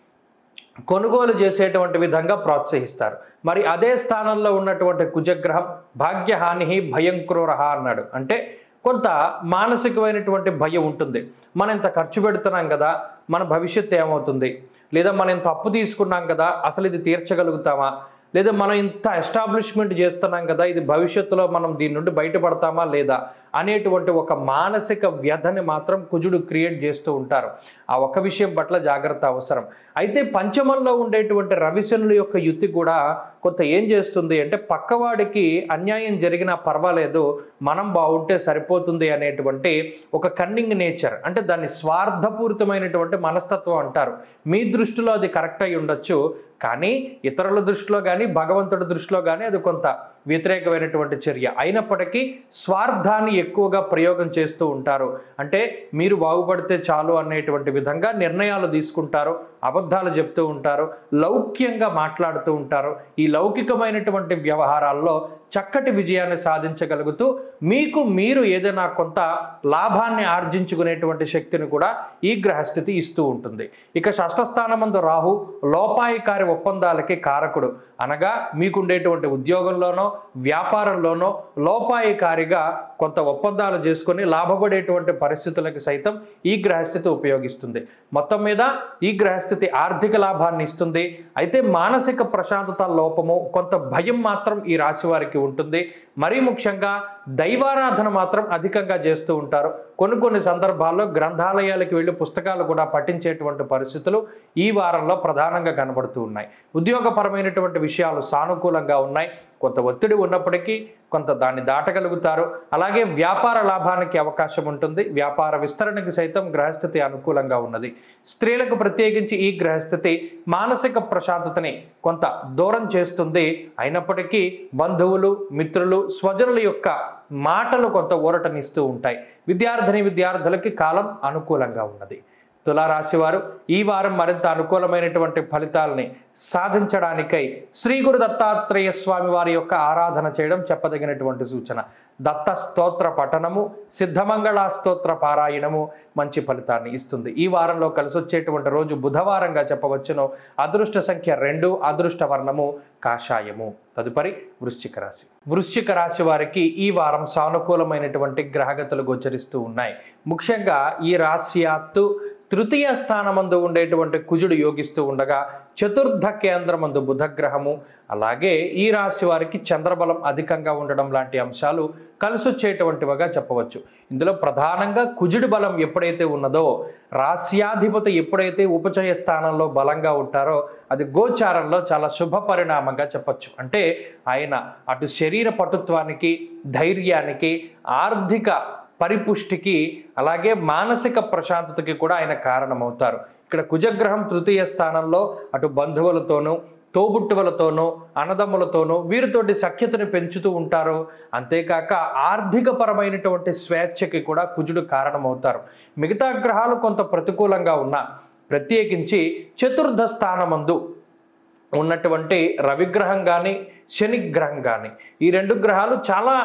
కొనుగోలు చేసేటువంటి విధంగా ప్రోత్సహిస్తారు మరి అదే స్థానంలో ఉన్నటువంటి కుజగ్రహం భాగ్యహాని భయం క్రూరహ అన్నాడు అంటే కొంత మానసికమైనటువంటి భయం ఉంటుంది మనం ఇంత ఖర్చు పెడుతున్నాం కదా మన భవిష్యత్తు ఏమవుతుంది లేదా మనం ఇంత అప్పు తీసుకున్నాం కదా అసలు ఇది తీర్చగలుగుతామా లేదా మనం ఇంత ఎస్టాబ్లిష్మెంట్ చేస్తున్నాం కదా ఇది భవిష్యత్తులో మనం దీని నుండి బయటపడతామా లేదా అనేటువంటి ఒక మానసిక వ్యధని మాత్రం కుజుడు క్రియేట్ చేస్తూ ఉంటారు ఆ ఒక్క విషయం పట్ల జాగ్రత్త అవసరం అయితే పంచమంలో ఉండేటువంటి రవిశనుల యొక్క యుతి కూడా కొంత ఏం చేస్తుంది అంటే పక్కవాడికి అన్యాయం జరిగినా పర్వాలేదు మనం బాగుంటే సరిపోతుంది అనేటువంటి ఒక కన్నింగ్ నేచర్ అంటే దాన్ని స్వార్థపూరితమైనటువంటి మనస్తత్వం అంటారు మీ దృష్టిలో అది కరెక్ట్ అయి ఉండొచ్చు కానీ ఇతరుల దృష్టిలో కానీ భగవంతుడి దృష్టిలో కానీ అది కొంత వ్యతిరేకమైనటువంటి చర్య అయినప్పటికీ స్వార్థాన్ని ఎక్కువగా ప్రయోగం చేస్తూ ఉంటారు అంటే మీరు బాగుపడితే చాలు అనేటువంటి విధంగా నిర్ణయాలు తీసుకుంటారు అబద్ధాలు చెప్తూ ఉంటారు లౌక్యంగా మాట్లాడుతూ ఉంటారు ఈ లౌకికమైనటువంటి వ్యవహారాల్లో చక్కటి విజయాన్ని సాధించగలుగుతూ మీకు మీరు ఏదైనా కొంత లాభాన్ని ఆర్జించుకునేటువంటి శక్తిని కూడా ఈ గ్రహస్థితి ఇస్తూ ఉంటుంది ఇక షష్ఠస్థానమందు రాహు లోపాయికారి ఒప్పందాలకి కారకుడు అనగా మీకుండేటువంటి ఉద్యోగంలోనో వ్యాపారంలోనో లోపాయికారిగా కొంత ఒప్పందాలు చేసుకొని లాభపడేటువంటి పరిస్థితులకు సైతం ఈ గ్రహస్థితి ఉపయోగిస్తుంది మొత్తం మీద ఈ గ్రహస్థితి ఆర్థిక లాభాన్ని ఇస్తుంది అయితే మానసిక ప్రశాంతత లోపము కొంత భయం మాత్రం ఈ రాశి వారికి ఉంటుంది మరీ ముఖ్యంగా దైవారాధన మాత్రం అధికంగా చేస్తూ ఉంటారు కొన్ని కొన్ని సందర్భాల్లో గ్రంథాలయాలకు వెళ్ళి పుస్తకాలు కూడా పఠించేటువంటి పరిస్థితులు ఈ వారంలో ప్రధానంగా కనబడుతూ ఉన్నాయి ఉద్యోగపరమైనటువంటి విషయాలు సానుకూలంగా ఉన్నాయి కొంత ఒత్తిడి ఉన్నప్పటికీ కొంత దాన్ని దాటగలుగుతారు అలాగే వ్యాపార లాభానికి అవకాశం ఉంటుంది వ్యాపార విస్తరణకి సైతం గ్రహస్థితి అనుకూలంగా ఉన్నది స్త్రీలకు ప్రత్యేకించి ఈ గ్రహస్థితి మానసిక ప్రశాంతతని కొంత దూరం చేస్తుంది అయినప్పటికీ బంధువులు మిత్రులు స్వజనుల యొక్క మాటలు కొంత ఊరటనిస్తూ ఉంటాయి విద్యార్థిని విద్యార్థులకి కాలం అనుకూలంగా ఉన్నది తులారాశి వారు ఈ వారం మరింత అనుకూలమైనటువంటి ఫలితాలని సాధించడానికై శ్రీ గురు దత్తాత్రేయ స్వామి వారి యొక్క ఆరాధన చేయడం చెప్పదగినటువంటి సూచన దత్త స్తోత్ర పఠనము సిద్ధమంగళ స్తోత్ర పారాయణము మంచి ఫలితాన్ని ఇస్తుంది ఈ వారంలో కలిసి వచ్చేటువంటి రోజు బుధవారంగా చెప్పవచ్చును అదృష్ట సంఖ్య రెండు అదృష్ట వర్ణము కాషాయము తదుపరి వృశ్చిక రాశి వృశ్చిక రాశి వారికి ఈ వారం సానుకూలమైనటువంటి గ్రహగతులు గోచరిస్తూ ఉన్నాయి ముఖ్యంగా ఈ రాశ్యాత్తు తృతీయ స్థానమందు ఉండేటువంటి కుజుడు యోగిస్తూ ఉండగా చతుర్థ కేంద్రమందు బుధగ్రహము అలాగే ఈ రాశి వారికి చంద్రబలం అధికంగా ఉండడం లాంటి అంశాలు కలిసొచ్చేటువంటివిగా చెప్పవచ్చు ఇందులో ప్రధానంగా కుజుడి బలం ఎప్పుడైతే ఉన్నదో రాస్యాధిపతి ఎప్పుడైతే ఉపచయ స్థానంలో బలంగా ఉంటారో అది గోచారంలో చాలా శుభ పరిణామంగా చెప్పచ్చు అంటే ఆయన అటు శరీర పటుత్వానికి ధైర్యానికి ఆర్థిక పరిపుష్టికి అలాగే మానసిక ప్రశాంతతకి కూడా ఆయన కారణమవుతారు ఇక్కడ కుజగ్రహం తృతీయ స్థానంలో అటు బంధువులతోనూ తోబుట్టువులతోనూ అన్నదమ్ములతోనూ వీరితోటి సఖ్యతను పెంచుతూ ఉంటారు అంతేకాక ఆర్థిక పరమైనటువంటి స్వేచ్ఛకి కూడా కుజుడు కారణమవుతారు మిగతా గ్రహాలు కొంత ప్రతికూలంగా ఉన్నా ప్రత్యేకించి చతుర్థ స్థానమందు ఉన్నటువంటి రవిగ్రహం కానీ శనిగ్రహం కానీ ఈ రెండు గ్రహాలు చాలా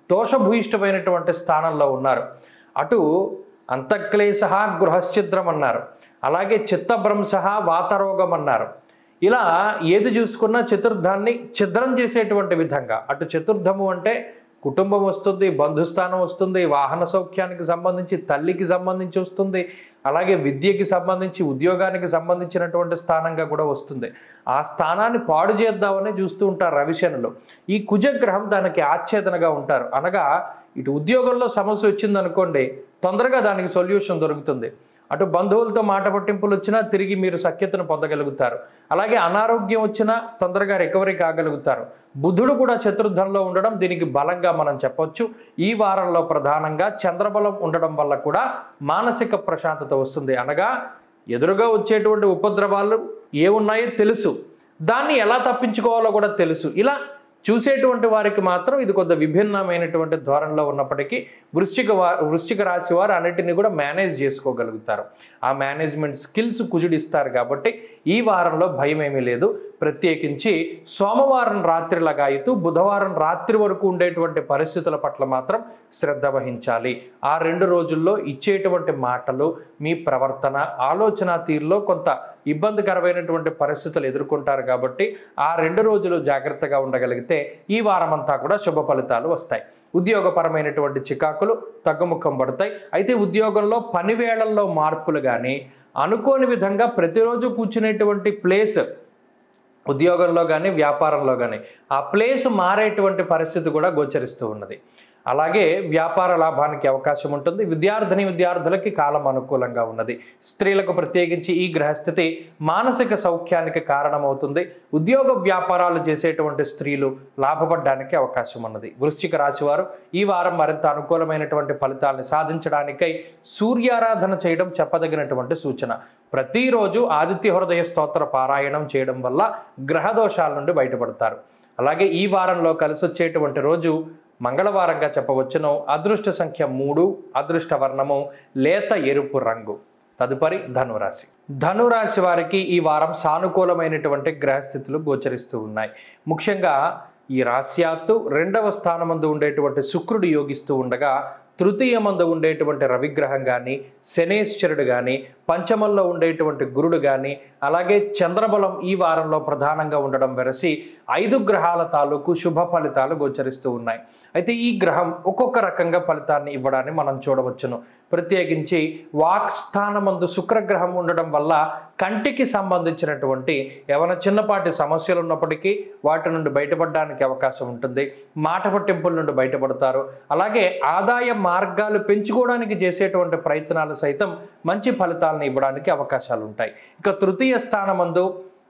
దోషభూయిష్టమైనటువంటి స్థానంలో ఉన్నారు అటు అంతఃక్లేశ గృహశ్చిద్రం అన్నారు అలాగే చిత్తభ్రంశ వాతరోగం అన్నారు ఇలా ఏది చూసుకున్నా చతుర్థాన్ని ఛిద్రం చేసేటువంటి విధంగా అటు చతుర్థము అంటే కుటుంబం వస్తుంది బంధుస్థానం వస్తుంది వాహన సౌఖ్యానికి సంబంధించి తల్లికి సంబంధించి వస్తుంది అలాగే విద్యకి సంబంధించి ఉద్యోగానికి సంబంధించినటువంటి స్థానంగా కూడా వస్తుంది ఆ స్థానాన్ని పాడు చేద్దామని చూస్తూ ఉంటారు రవిశనులు ఈ కుజగ్రహం దానికి ఆచ్ఛేదనగా ఉంటారు అనగా ఇటు ఉద్యోగంలో సమస్య వచ్చిందనుకోండి తొందరగా దానికి సొల్యూషన్ దొరుకుతుంది అటు బంధువులతో మాట పట్టింపులు వచ్చినా తిరిగి మీరు సఖ్యతను పొందగలుగుతారు అలాగే అనారోగ్యం వచ్చినా తొందరగా రికవరీ కాగలుగుతారు బుధుడు కూడా చతుర్థంలో ఉండడం దీనికి బలంగా మనం చెప్పొచ్చు ఈ వారంలో ప్రధానంగా చంద్రబలం ఉండడం వల్ల కూడా మానసిక ప్రశాంతత వస్తుంది అనగా ఎదురుగా వచ్చేటువంటి ఉపద్రవాలు ఏ ఉన్నాయో తెలుసు దాన్ని ఎలా తప్పించుకోవాలో కూడా తెలుసు ఇలా చూసేటువంటి వారికి మాత్రం ఇది కొంత విభిన్నమైనటువంటి ధోరణిలో ఉన్నప్పటికీ వృశ్చిక వా వృశ్చిక రాశి వారు అన్నిటిని కూడా మేనేజ్ చేసుకోగలుగుతారు ఆ మేనేజ్మెంట్ స్కిల్స్ కుజుడిస్తారు కాబట్టి ఈ వారంలో భయం ఏమీ లేదు ప్రత్యేకించి సోమవారం రాత్రి లగాయితూ బుధవారం రాత్రి వరకు ఉండేటువంటి పరిస్థితుల పట్ల మాత్రం శ్రద్ధ వహించాలి ఆ రెండు రోజుల్లో ఇచ్చేటువంటి మాటలు మీ ప్రవర్తన ఆలోచన తీరులో కొంత ఇబ్బందికరమైనటువంటి పరిస్థితులు ఎదుర్కొంటారు కాబట్టి ఆ రెండు రోజులు జాగ్రత్తగా ఉండగలిగితే ఈ వారం అంతా కూడా శుభ ఫలితాలు వస్తాయి ఉద్యోగపరమైనటువంటి చికాకులు తగ్గుముఖం పడతాయి అయితే ఉద్యోగంలో పని వేళల్లో మార్పులు కానీ అనుకోని విధంగా ప్రతిరోజు కూర్చునేటువంటి ప్లేస్ ఉద్యోగంలో కానీ వ్యాపారంలో కానీ ఆ ప్లేస్ మారేటువంటి పరిస్థితి కూడా గోచరిస్తూ ఉన్నది అలాగే వ్యాపార లాభానికి అవకాశం ఉంటుంది విద్యార్థిని విద్యార్థులకి కాలం అనుకూలంగా ఉన్నది స్త్రీలకు ప్రత్యేకించి ఈ గ్రహస్థితి మానసిక సౌఖ్యానికి కారణమవుతుంది ఉద్యోగ వ్యాపారాలు చేసేటువంటి స్త్రీలు లాభపడడానికి అవకాశం ఉన్నది వృశ్చిక రాశి వారు ఈ వారం మరింత అనుకూలమైనటువంటి ఫలితాలను సాధించడానికై సూర్యారాధన చేయడం చెప్పదగినటువంటి సూచన ప్రతిరోజు ఆదిత్య హృదయ స్తోత్ర పారాయణం చేయడం వల్ల గ్రహ దోషాల నుండి బయటపడతారు అలాగే ఈ వారంలో కలిసి వచ్చేటువంటి రోజు మంగళవారంగా చెప్పవచ్చును అదృష్ట సంఖ్య మూడు అదృష్ట వర్ణము లేత ఎరుపు రంగు తదుపరి ధనురాశి ధనురాశి వారికి ఈ వారం సానుకూలమైనటువంటి గ్రహస్థితులు గోచరిస్తూ ఉన్నాయి ముఖ్యంగా ఈ రాశ్యాత్తు రెండవ స్థానమందు ఉండేటువంటి శుక్రుడు యోగిస్తూ ఉండగా తృతీయ మందు ఉండేటువంటి రవిగ్రహం కానీ శనేశ్వరుడు కానీ పంచమంలో ఉండేటువంటి గురుడు కానీ అలాగే చంద్రబలం ఈ వారంలో ప్రధానంగా ఉండడం వెరసి ఐదు గ్రహాల తాలూకు శుభ ఫలితాలు గోచరిస్తూ ఉన్నాయి అయితే ఈ గ్రహం ఒక్కొక్క రకంగా ఫలితాన్ని ఇవ్వడాన్ని మనం చూడవచ్చును ప్రత్యేకించి వాక్ స్థానమందు శుక్రగ్రహం ఉండడం వల్ల కంటికి సంబంధించినటువంటి ఏమైనా చిన్నపాటి సమస్యలు ఉన్నప్పటికీ వాటి నుండి బయటపడడానికి అవకాశం ఉంటుంది మాట పట్టింపుల నుండి బయటపడతారు అలాగే ఆదాయ మార్గాలు పెంచుకోవడానికి చేసేటువంటి ప్రయత్నాలు సైతం మంచి ఫలితాలను ఇవ్వడానికి అవకాశాలు ఉంటాయి ఇక తృతీయ స్థానమందు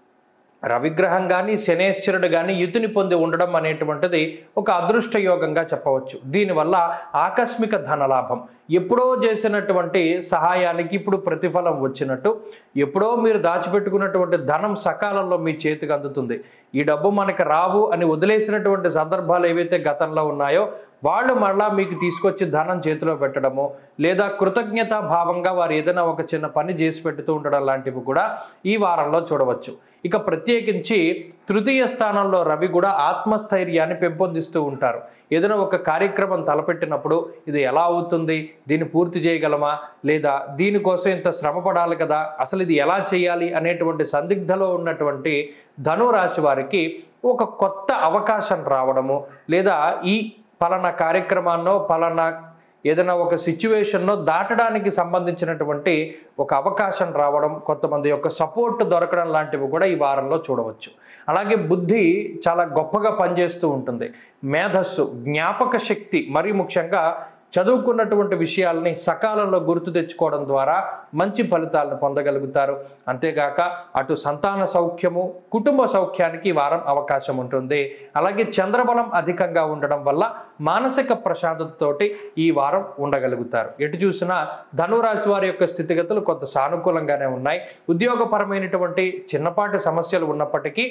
రవిగ్రహం కానీ శనేశ్వరుడు కానీ యుతిని పొంది ఉండడం అనేటువంటిది ఒక అదృష్ట యోగంగా చెప్పవచ్చు దీనివల్ల ఆకస్మిక ధనలాభం ఎప్పుడో చేసినటువంటి సహాయానికి ఇప్పుడు ప్రతిఫలం వచ్చినట్టు ఎప్పుడో మీరు దాచిపెట్టుకున్నటువంటి ధనం సకాలంలో మీ చేతికి అందుతుంది ఈ డబ్బు మనకి రావు అని వదిలేసినటువంటి సందర్భాలు ఏవైతే గతంలో ఉన్నాయో వాళ్ళు మళ్ళా మీకు తీసుకొచ్చి ధనం చేతిలో పెట్టడము లేదా కృతజ్ఞతా భావంగా వారు ఏదైనా ఒక చిన్న పని చేసి పెడుతూ ఉండడం లాంటివి కూడా ఈ వారంలో చూడవచ్చు ఇక ప్రత్యేకించి తృతీయ స్థానంలో రవి కూడా ఆత్మస్థైర్యాన్ని పెంపొందిస్తూ ఉంటారు ఏదైనా ఒక కార్యక్రమం తలపెట్టినప్పుడు ఇది ఎలా అవుతుంది దీన్ని పూర్తి చేయగలమా లేదా దీనికోసం ఇంత శ్రమ పడాలి కదా అసలు ఇది ఎలా చేయాలి అనేటువంటి సందిగ్ధలో ఉన్నటువంటి ధనురాశి వారికి ఒక కొత్త అవకాశం రావడము లేదా ఈ పలానా కార్యక్రమాన్నో పలానా ఏదైనా ఒక సిచ్యువేషన్నో దాటడానికి సంబంధించినటువంటి ఒక అవకాశం రావడం కొంతమంది యొక్క సపోర్ట్ దొరకడం లాంటివి కూడా ఈ వారంలో చూడవచ్చు అలాగే బుద్ధి చాలా గొప్పగా పనిచేస్తూ ఉంటుంది మేధస్సు జ్ఞాపక శక్తి మరీ ముఖ్యంగా చదువుకున్నటువంటి విషయాల్ని సకాలంలో గుర్తు తెచ్చుకోవడం ద్వారా మంచి ఫలితాలను పొందగలుగుతారు అంతేగాక అటు సంతాన సౌఖ్యము కుటుంబ సౌఖ్యానికి ఈ వారం అవకాశం ఉంటుంది అలాగే చంద్రబలం అధికంగా ఉండడం వల్ల మానసిక ప్రశాంతతతోటి ఈ వారం ఉండగలుగుతారు ఎటు చూసినా ధనురాశి వారి యొక్క స్థితిగతులు కొంత సానుకూలంగానే ఉన్నాయి ఉద్యోగపరమైనటువంటి చిన్నపాటి సమస్యలు ఉన్నప్పటికీ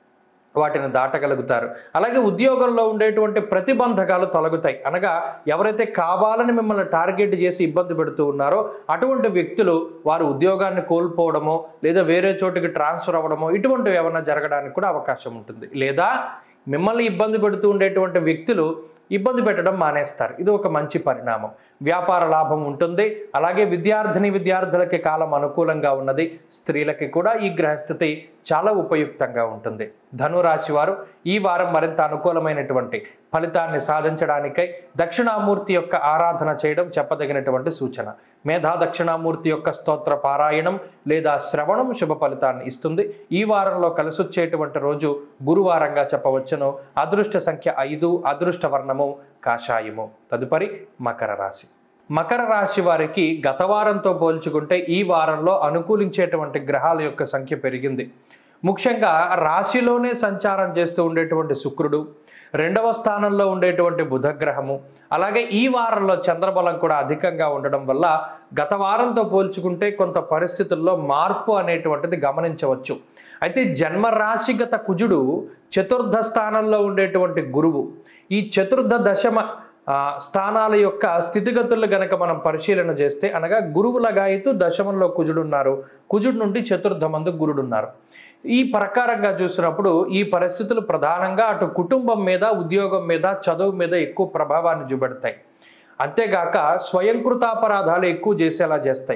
వాటిని దాటగలుగుతారు అలాగే ఉద్యోగంలో ఉండేటువంటి ప్రతిబంధకాలు తొలగుతాయి అనగా ఎవరైతే కావాలని మిమ్మల్ని టార్గెట్ చేసి ఇబ్బంది పెడుతూ ఉన్నారో అటువంటి వ్యక్తులు వారు ఉద్యోగాన్ని కోల్పోవడమో లేదా వేరే చోటుకి ట్రాన్స్ఫర్ అవ్వడమో ఇటువంటివి ఏమైనా జరగడానికి కూడా అవకాశం ఉంటుంది లేదా మిమ్మల్ని ఇబ్బంది పెడుతూ ఉండేటువంటి వ్యక్తులు ఇబ్బంది పెట్టడం మానేస్తారు ఇది ఒక మంచి పరిణామం వ్యాపార లాభం ఉంటుంది అలాగే విద్యార్థిని విద్యార్థులకి కాలం అనుకూలంగా ఉన్నది స్త్రీలకి కూడా ఈ గ్రహస్థితి చాలా ఉపయుక్తంగా ఉంటుంది ధనురాశి వారు ఈ వారం మరింత అనుకూలమైనటువంటి ఫలితాన్ని సాధించడానికై దక్షిణామూర్తి యొక్క ఆరాధన చేయడం చెప్పదగినటువంటి సూచన మేధా దక్షిణామూర్తి యొక్క స్తోత్ర పారాయణం లేదా శ్రవణం శుభ ఫలితాన్ని ఇస్తుంది ఈ వారంలో కలిసొచ్చేటువంటి రోజు గురువారంగా చెప్పవచ్చును అదృష్ట సంఖ్య ఐదు అదృష్ట వర్ణము కాషాయము తదుపరి మకర రాశి మకర రాశి వారికి గత వారంతో పోల్చుకుంటే ఈ వారంలో అనుకూలించేటువంటి గ్రహాల యొక్క సంఖ్య పెరిగింది ముఖ్యంగా రాశిలోనే సంచారం చేస్తూ ఉండేటువంటి శుక్రుడు రెండవ స్థానంలో ఉండేటువంటి బుధగ్రహము అలాగే ఈ వారంలో చంద్రబలం కూడా అధికంగా ఉండడం వల్ల గత వారంతో పోల్చుకుంటే కొంత పరిస్థితుల్లో మార్పు అనేటువంటిది గమనించవచ్చు అయితే జన్మ రాశిగత కుజుడు చతుర్థ స్థానంలో ఉండేటువంటి గురువు ఈ చతుర్థ దశమ ఆ, స్థానాల యొక్క స్థితిగతులు గనక మనం పరిశీలన చేస్తే అనగా గురువుల గాయతు దశమంలో కుజుడు ఉన్నారు కుజుడు నుండి చతుర్థమందు గురుడు ఉన్నారు ఈ ప్రకారంగా చూసినప్పుడు ఈ పరిస్థితులు ప్రధానంగా అటు కుటుంబం మీద ఉద్యోగం మీద చదువు మీద ఎక్కువ ప్రభావాన్ని చూపెడతాయి అంతేగాక స్వయంకృతాపరాధాలు ఎక్కువ చేసేలా చేస్తాయి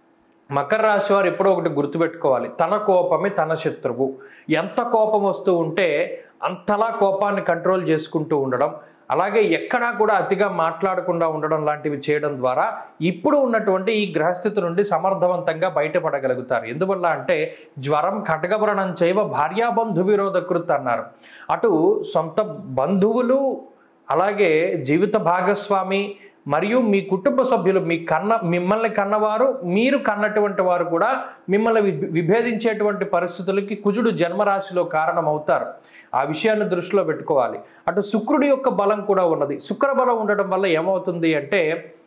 మకర రాశి వారు ఎప్పుడో ఒకటి గుర్తుపెట్టుకోవాలి తన కోపమే తన శత్రువు ఎంత కోపం వస్తూ ఉంటే అంతలా కోపాన్ని కంట్రోల్ చేసుకుంటూ ఉండడం అలాగే ఎక్కడా కూడా అతిగా మాట్లాడకుండా ఉండడం లాంటివి చేయడం ద్వారా ఇప్పుడు ఉన్నటువంటి ఈ గ్రహస్థితి నుండి సమర్థవంతంగా బయటపడగలుగుతారు ఎందువల్ల అంటే జ్వరం ఖడ్గవ్రణం చేయవ భార్యాబంధు విరోధకృత్ అన్నారు అటు సొంత బంధువులు అలాగే జీవిత భాగస్వామి మరియు మీ కుటుంబ సభ్యులు మీ కన్న మిమ్మల్ని కన్నవారు మీరు కన్నటువంటి వారు కూడా మిమ్మల్ని వి- విభేదించేటువంటి పరిస్థితులకి కుజుడు జన్మరాశిలో కారణమవుతారు ఆ విషయాన్ని దృష్టిలో పెట్టుకోవాలి అటు శుక్రుడి యొక్క బలం కూడా ఉన్నది శుక్ర బలం ఉండడం వల్ల ఏమవుతుంది అంటే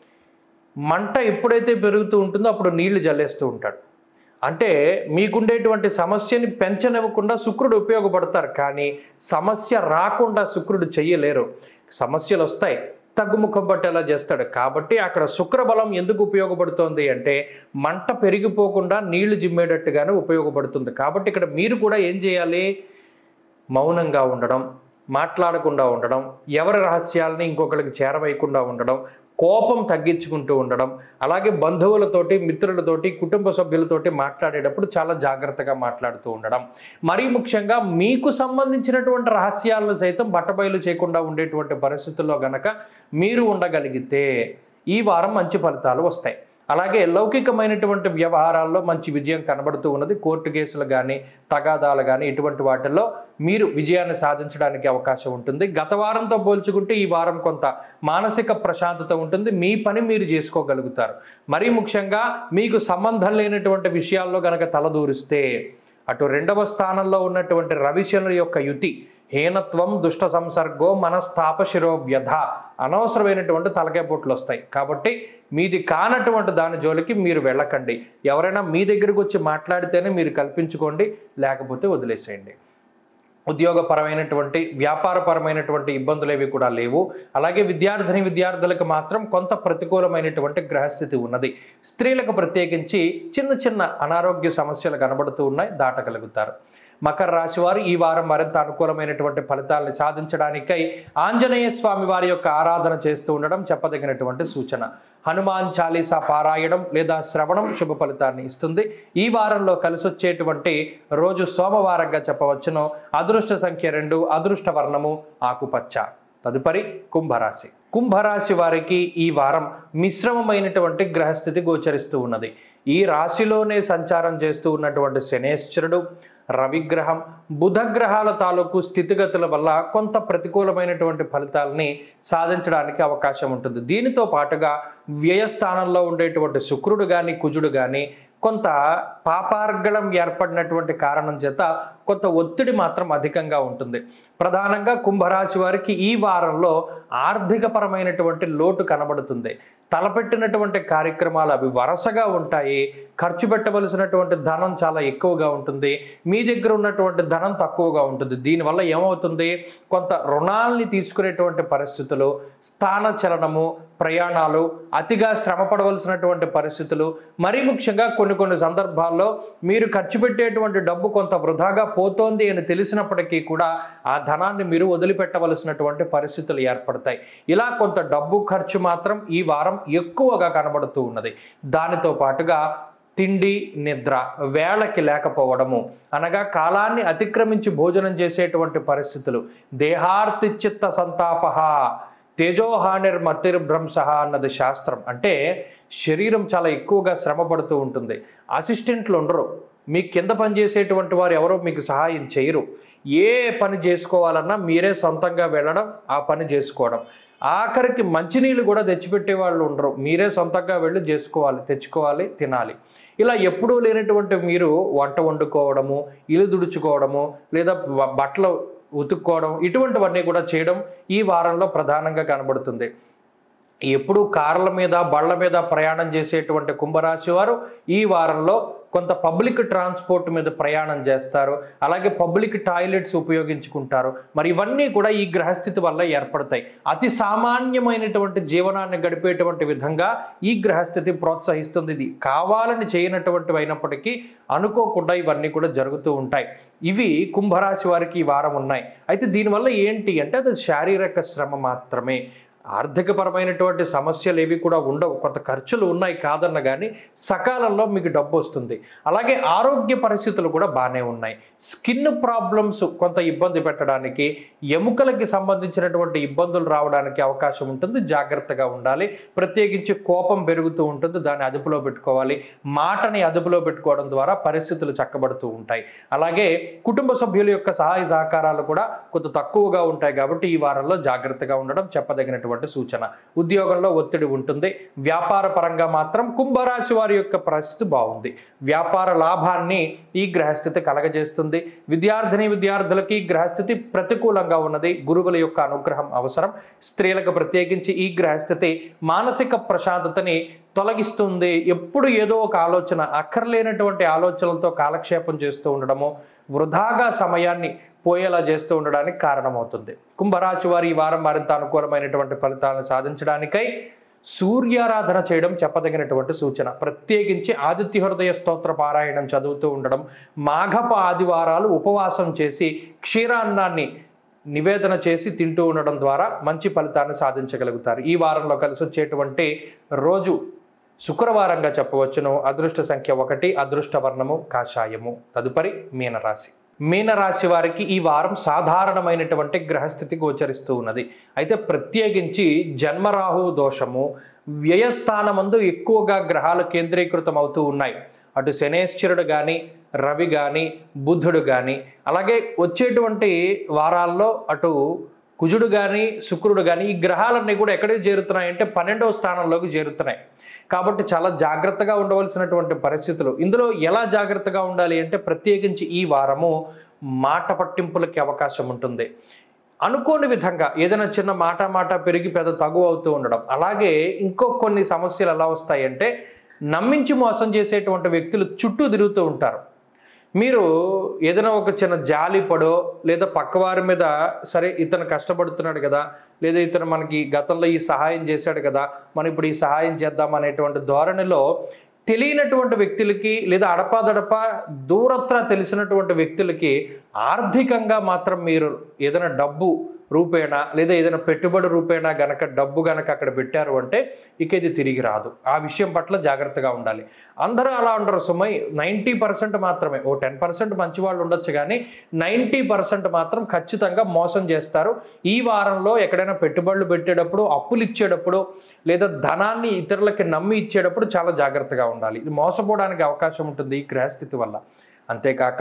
మంట ఎప్పుడైతే పెరుగుతూ ఉంటుందో అప్పుడు నీళ్లు జల్లేస్తూ ఉంటాడు అంటే మీకుండేటువంటి సమస్యని పెంచనివ్వకుండా శుక్రుడు ఉపయోగపడతారు కానీ సమస్య రాకుండా శుక్రుడు చెయ్యలేరు సమస్యలు వస్తాయి తగ్గుముఖం పట్టేలా చేస్తాడు కాబట్టి అక్కడ శుక్రబలం ఎందుకు ఉపయోగపడుతోంది అంటే మంట పెరిగిపోకుండా నీళ్లు జిమ్మేటట్టుగానే ఉపయోగపడుతుంది కాబట్టి ఇక్కడ మీరు కూడా ఏం చేయాలి మౌనంగా ఉండడం మాట్లాడకుండా ఉండడం ఎవరి రహస్యాలని ఇంకొకరికి చేరవేయకుండా ఉండడం కోపం తగ్గించుకుంటూ ఉండడం అలాగే బంధువులతోటి మిత్రులతోటి కుటుంబ సభ్యులతోటి మాట్లాడేటప్పుడు చాలా జాగ్రత్తగా మాట్లాడుతూ ఉండడం మరీ ముఖ్యంగా మీకు సంబంధించినటువంటి రహస్యాలను సైతం బట్టబయలు చేయకుండా ఉండేటువంటి పరిస్థితుల్లో గనక మీరు ఉండగలిగితే ఈ వారం మంచి ఫలితాలు వస్తాయి అలాగే లౌకికమైనటువంటి వ్యవహారాల్లో మంచి విజయం కనబడుతూ ఉన్నది కోర్టు కేసులు కానీ తగాదాలు కానీ ఇటువంటి వాటిల్లో మీరు విజయాన్ని సాధించడానికి అవకాశం ఉంటుంది గత వారంతో పోల్చుకుంటే ఈ వారం కొంత మానసిక ప్రశాంతత ఉంటుంది మీ పని మీరు చేసుకోగలుగుతారు మరీ ముఖ్యంగా మీకు సంబంధం లేనటువంటి విషయాల్లో గనక తలదూరిస్తే అటు రెండవ స్థానంలో ఉన్నటువంటి రవిశనుల యొక్క యుతి హీనత్వం దుష్ట సంసర్గో మనస్తాప శిరోవ్యధ అనవసరమైనటువంటి తలకాయ పొట్లు వస్తాయి కాబట్టి మీది కానటువంటి దాని జోలికి మీరు వెళ్ళకండి ఎవరైనా మీ దగ్గరికి వచ్చి మాట్లాడితేనే మీరు కల్పించుకోండి లేకపోతే వదిలేసేయండి ఉద్యోగపరమైనటువంటి వ్యాపారపరమైనటువంటి ఇబ్బందులు ఏవి కూడా లేవు అలాగే విద్యార్థిని విద్యార్థులకు మాత్రం కొంత ప్రతికూలమైనటువంటి గ్రహస్థితి ఉన్నది స్త్రీలకు ప్రత్యేకించి చిన్న చిన్న అనారోగ్య సమస్యలు కనబడుతూ ఉన్నాయి దాటగలుగుతారు మకర రాశి వారు ఈ వారం మరింత అనుకూలమైనటువంటి ఫలితాలను సాధించడానికై ఆంజనేయ స్వామి వారి యొక్క ఆరాధన చేస్తూ ఉండడం చెప్పదగినటువంటి సూచన హనుమాన్ చాలీసా పారాయణం లేదా శ్రవణం శుభ ఫలితాన్ని ఇస్తుంది ఈ వారంలో కలిసొచ్చేటువంటి రోజు సోమవారంగా చెప్పవచ్చును అదృష్ట సంఖ్య రెండు అదృష్ట వర్ణము ఆకుపచ్చ తదుపరి కుంభరాశి కుంభరాశి వారికి ఈ వారం మిశ్రమమైనటువంటి గ్రహస్థితి గోచరిస్తూ ఉన్నది ఈ రాశిలోనే సంచారం చేస్తూ ఉన్నటువంటి శనేశ్వరుడు రవిగ్రహం బుధగ్రహాల తాలూకు స్థితిగతుల వల్ల కొంత ప్రతికూలమైనటువంటి ఫలితాలని సాధించడానికి అవకాశం ఉంటుంది దీనితో పాటుగా వ్యయస్థానంలో ఉండేటువంటి శుక్రుడు కానీ కుజుడు కానీ కొంత పాపార్గళం ఏర్పడినటువంటి కారణం చేత కొంత ఒత్తిడి మాత్రం అధికంగా ఉంటుంది ప్రధానంగా కుంభరాశి వారికి ఈ వారంలో ఆర్థికపరమైనటువంటి లోటు కనబడుతుంది తలపెట్టినటువంటి కార్యక్రమాలు అవి వరుసగా ఉంటాయి ఖర్చు పెట్టవలసినటువంటి ధనం చాలా ఎక్కువగా ఉంటుంది మీ దగ్గర ఉన్నటువంటి ధనం తక్కువగా ఉంటుంది దీనివల్ల ఏమవుతుంది కొంత రుణాల్ని తీసుకునేటువంటి పరిస్థితులు స్థాన చలనము ప్రయాణాలు అతిగా శ్రమ పడవలసినటువంటి పరిస్థితులు మరీ ముఖ్యంగా కొన్ని కొన్ని సందర్భాల్లో మీరు ఖర్చు పెట్టేటువంటి డబ్బు కొంత వృధాగా పోతోంది అని తెలిసినప్పటికీ కూడా ఆ ధనాన్ని మీరు వదిలిపెట్టవలసినటువంటి పరిస్థితులు ఏర్పడతాయి ఇలా కొంత డబ్బు ఖర్చు మాత్రం ఈ వారం ఎక్కువగా కనబడుతూ ఉన్నది దానితో పాటుగా తిండి నిద్ర వేళకి లేకపోవడము అనగా కాలాన్ని అతిక్రమించి భోజనం చేసేటువంటి పరిస్థితులు దేహార్తి చిత్త సంతాపహ తేజోహానిర్ మతిర్భ్రంశ అన్నది శాస్త్రం అంటే శరీరం చాలా ఎక్కువగా శ్రమ పడుతూ ఉంటుంది అసిస్టెంట్లు ఉండరు మీ కింద పనిచేసేటువంటి వారు ఎవరో మీకు సహాయం చేయరు ఏ పని చేసుకోవాలన్నా మీరే సొంతంగా వెళ్ళడం ఆ పని చేసుకోవడం ఆఖరికి మంచినీళ్ళు కూడా తెచ్చిపెట్టే వాళ్ళు ఉండరు మీరే సొంతంగా వెళ్ళి చేసుకోవాలి తెచ్చుకోవాలి తినాలి ఇలా ఎప్పుడూ లేనటువంటి మీరు వంట వండుకోవడము ఇల్లు దుడుచుకోవడము లేదా బ- బట్టలు ఉతుక్కోవడం ఇటువంటివన్నీ కూడా చేయడం ఈ వారంలో ప్రధానంగా కనబడుతుంది ఎప్పుడు కార్ల మీద బళ్ళ మీద ప్రయాణం చేసేటువంటి కుంభరాశి వారు ఈ వారంలో కొంత పబ్లిక్ ట్రాన్స్పోర్ట్ మీద ప్రయాణం చేస్తారు అలాగే పబ్లిక్ టాయిలెట్స్ ఉపయోగించుకుంటారు మరి ఇవన్నీ కూడా ఈ గ్రహస్థితి వల్ల ఏర్పడతాయి అతి సామాన్యమైనటువంటి జీవనాన్ని గడిపేటువంటి విధంగా ఈ గ్రహస్థితి ప్రోత్సహిస్తుంది ఇది కావాలని చేయనటువంటివి అయినప్పటికీ అనుకోకుండా ఇవన్నీ కూడా జరుగుతూ ఉంటాయి ఇవి కుంభరాశి వారికి ఈ వారం ఉన్నాయి అయితే దీనివల్ల ఏంటి అంటే అది శారీరక శ్రమ మాత్రమే ఆర్థికపరమైనటువంటి సమస్యలు ఏవి కూడా ఉండవు కొంత ఖర్చులు ఉన్నాయి కాదన్న కానీ సకాలంలో మీకు డబ్బు వస్తుంది అలాగే ఆరోగ్య పరిస్థితులు కూడా బాగానే ఉన్నాయి స్కిన్ ప్రాబ్లమ్స్ కొంత ఇబ్బంది పెట్టడానికి ఎముకలకి సంబంధించినటువంటి ఇబ్బందులు రావడానికి అవకాశం ఉంటుంది జాగ్రత్తగా ఉండాలి ప్రత్యేకించి కోపం పెరుగుతూ ఉంటుంది దాన్ని అదుపులో పెట్టుకోవాలి మాటని అదుపులో పెట్టుకోవడం ద్వారా పరిస్థితులు చక్కబడుతూ ఉంటాయి అలాగే కుటుంబ సభ్యుల యొక్క సహాయ సహకారాలు కూడా కొంత తక్కువగా ఉంటాయి కాబట్టి ఈ వారంలో జాగ్రత్తగా ఉండడం చెప్పదగినటువంటి సూచన ఉద్యోగంలో ఒత్తిడి ఉంటుంది వ్యాపార పరంగా మాత్రం కుంభరాశి వారి యొక్క పరిస్థితి బాగుంది వ్యాపార లాభాన్ని ఈ గ్రహస్థితి కలగజేస్తుంది విద్యార్థిని విద్యార్థులకి ఈ గ్రహస్థితి ప్రతికూలంగా ఉన్నది గురువుల యొక్క అనుగ్రహం అవసరం స్త్రీలకు ప్రత్యేకించి ఈ గ్రహస్థితి మానసిక ప్రశాంతతని తొలగిస్తుంది ఎప్పుడు ఏదో ఒక ఆలోచన అక్కర్లేనటువంటి ఆలోచనలతో కాలక్షేపం చేస్తూ ఉండడము వృధాగా సమయాన్ని పోయేలా చేస్తూ ఉండడానికి కారణమవుతుంది కుంభరాశి వారి ఈ వారం మరింత అనుకూలమైనటువంటి ఫలితాలను సాధించడానికై సూర్యారాధన చేయడం చెప్పదగినటువంటి సూచన ప్రత్యేకించి ఆదిత్య హృదయ స్తోత్ర పారాయణం చదువుతూ ఉండడం మాఘప ఆదివారాలు ఉపవాసం చేసి క్షీరాన్నాన్ని నివేదన చేసి తింటూ ఉండడం ద్వారా మంచి ఫలితాన్ని సాధించగలుగుతారు ఈ వారంలో కలిసి వచ్చేటువంటి రోజు శుక్రవారంగా చెప్పవచ్చును అదృష్ట సంఖ్య ఒకటి అదృష్ట వర్ణము కాషాయము తదుపరి మీనరాశి మీనరాశి వారికి ఈ వారం సాధారణమైనటువంటి గ్రహస్థితి గోచరిస్తూ ఉన్నది అయితే ప్రత్యేకించి జన్మరాహు దోషము వ్యయస్థానమందు ఎక్కువగా గ్రహాలు కేంద్రీకృతం అవుతూ ఉన్నాయి అటు శనేశ్వరుడు కానీ రవి కానీ బుధుడు కానీ అలాగే వచ్చేటువంటి వారాల్లో అటు కుజుడు కానీ శుక్రుడు కానీ ఈ గ్రహాలన్నీ కూడా ఎక్కడికి చేరుతున్నాయంటే పన్నెండవ స్థానంలోకి చేరుతున్నాయి కాబట్టి చాలా జాగ్రత్తగా ఉండవలసినటువంటి పరిస్థితులు ఇందులో ఎలా జాగ్రత్తగా ఉండాలి అంటే ప్రత్యేకించి ఈ వారము మాట పట్టింపులకి అవకాశం ఉంటుంది అనుకోని విధంగా ఏదైనా చిన్న మాట మాట పెరిగి పెద్ద తగు అవుతూ ఉండడం అలాగే ఇంకో కొన్ని సమస్యలు ఎలా వస్తాయంటే నమ్మించి మోసం చేసేటువంటి వ్యక్తులు చుట్టూ తిరుగుతూ ఉంటారు మీరు ఏదైనా ఒక చిన్న జాలి పడో లేదా పక్కవారి మీద సరే ఇతను కష్టపడుతున్నాడు కదా లేదా ఇతను మనకి గతంలో ఈ సహాయం చేశాడు కదా మనం ఇప్పుడు ఈ సహాయం చేద్దాం అనేటువంటి ధోరణిలో తెలియనటువంటి వ్యక్తులకి లేదా అడపాదడప దూరత్ర తెలిసినటువంటి వ్యక్తులకి ఆర్థికంగా మాత్రం మీరు ఏదైనా డబ్బు రూపేణా లేదా ఏదైనా పెట్టుబడి రూపేణా గనక డబ్బు గనక అక్కడ పెట్టారు అంటే ఇక ఇది తిరిగి రాదు ఆ విషయం పట్ల జాగ్రత్తగా ఉండాలి అందరూ అలా ఉండరు సుమై నైంటీ పర్సెంట్ మాత్రమే ఓ టెన్ పర్సెంట్ మంచి వాళ్ళు ఉండొచ్చు కానీ నైంటీ పర్సెంట్ మాత్రం ఖచ్చితంగా మోసం చేస్తారు ఈ వారంలో ఎక్కడైనా పెట్టుబడులు పెట్టేటప్పుడు అప్పులు ఇచ్చేటప్పుడు లేదా ధనాన్ని ఇతరులకి నమ్మి ఇచ్చేటప్పుడు చాలా జాగ్రత్తగా ఉండాలి ఇది మోసపోవడానికి అవకాశం ఉంటుంది ఈ గ్రహస్థితి వల్ల అంతేకాక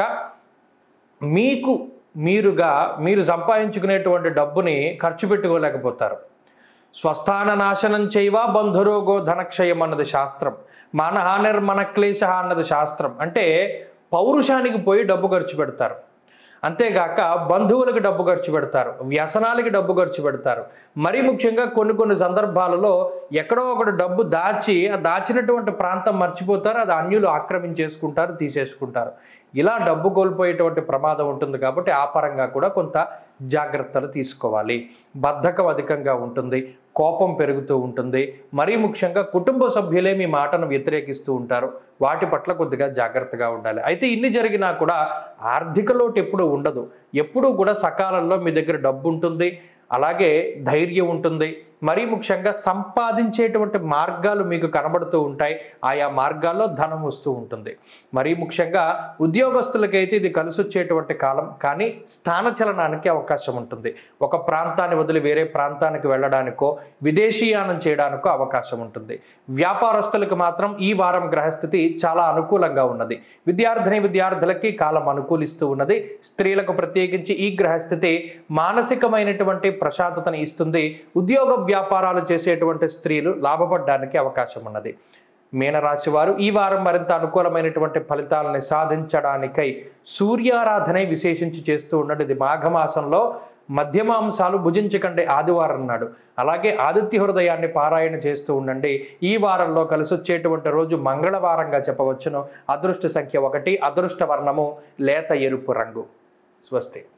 మీకు మీరుగా మీరు సంపాదించుకునేటువంటి డబ్బుని ఖర్చు పెట్టుకోలేకపోతారు స్వస్థాన నాశనం చేయవా బంధురోగో ధనక్షయం అన్నది శాస్త్రం మానహానిర్మన క్లేశ అన్నది శాస్త్రం అంటే పౌరుషానికి పోయి డబ్బు ఖర్చు పెడతారు అంతేగాక బంధువులకు డబ్బు ఖర్చు పెడతారు వ్యసనాలకి డబ్బు ఖర్చు పెడతారు మరీ ముఖ్యంగా కొన్ని కొన్ని సందర్భాలలో ఎక్కడో ఒకటి డబ్బు దాచి ఆ దాచినటువంటి ప్రాంతం మర్చిపోతారు అది అన్యులు ఆక్రమించేసుకుంటారు తీసేసుకుంటారు ఇలా డబ్బు కోల్పోయేటువంటి ప్రమాదం ఉంటుంది కాబట్టి ఆ పరంగా కూడా కొంత జాగ్రత్తలు తీసుకోవాలి బద్ధకం అధికంగా ఉంటుంది కోపం పెరుగుతూ ఉంటుంది మరీ ముఖ్యంగా కుటుంబ సభ్యులే మీ మాటను వ్యతిరేకిస్తూ ఉంటారు వాటి పట్ల కొద్దిగా జాగ్రత్తగా ఉండాలి అయితే ఇన్ని జరిగినా కూడా ఆర్థిక లోటు ఎప్పుడూ ఉండదు ఎప్పుడూ కూడా సకాలంలో మీ దగ్గర డబ్బు ఉంటుంది అలాగే ధైర్యం ఉంటుంది మరీ ముఖ్యంగా సంపాదించేటువంటి మార్గాలు మీకు కనబడుతూ ఉంటాయి ఆయా మార్గాల్లో ధనం వస్తూ ఉంటుంది మరీ ముఖ్యంగా ఉద్యోగస్తులకైతే ఇది కలిసి వచ్చేటువంటి కాలం కానీ స్థానచలనానికి అవకాశం ఉంటుంది ఒక ప్రాంతాన్ని వదిలి వేరే ప్రాంతానికి వెళ్ళడానికో విదేశీయానం చేయడానికో అవకాశం ఉంటుంది వ్యాపారస్తులకు మాత్రం ఈ వారం గ్రహస్థితి చాలా అనుకూలంగా ఉన్నది విద్యార్థిని విద్యార్థులకి కాలం అనుకూలిస్తూ ఉన్నది స్త్రీలకు ప్రత్యేకించి ఈ గ్రహస్థితి మానసికమైనటువంటి ప్రశాంతతని ఇస్తుంది ఉద్యోగ వ్యాపారాలు చేసేటువంటి స్త్రీలు లాభపడడానికి అవకాశం ఉన్నది మీనరాశి వారు ఈ వారం మరింత అనుకూలమైనటువంటి ఫలితాలని సాధించడానికై సూర్యారాధన విశేషించి చేస్తూ ఉన్నది ఇది మాఘమాసంలో మధ్యమాంసాలు భుజించకండి ఆదివారం నాడు అలాగే ఆదిత్య హృదయాన్ని పారాయణ చేస్తూ ఉండండి ఈ వారంలో కలిసి వచ్చేటువంటి రోజు మంగళవారంగా చెప్పవచ్చును అదృష్ట సంఖ్య ఒకటి అదృష్ట వర్ణము లేత ఎరుపు రంగు స్వస్తి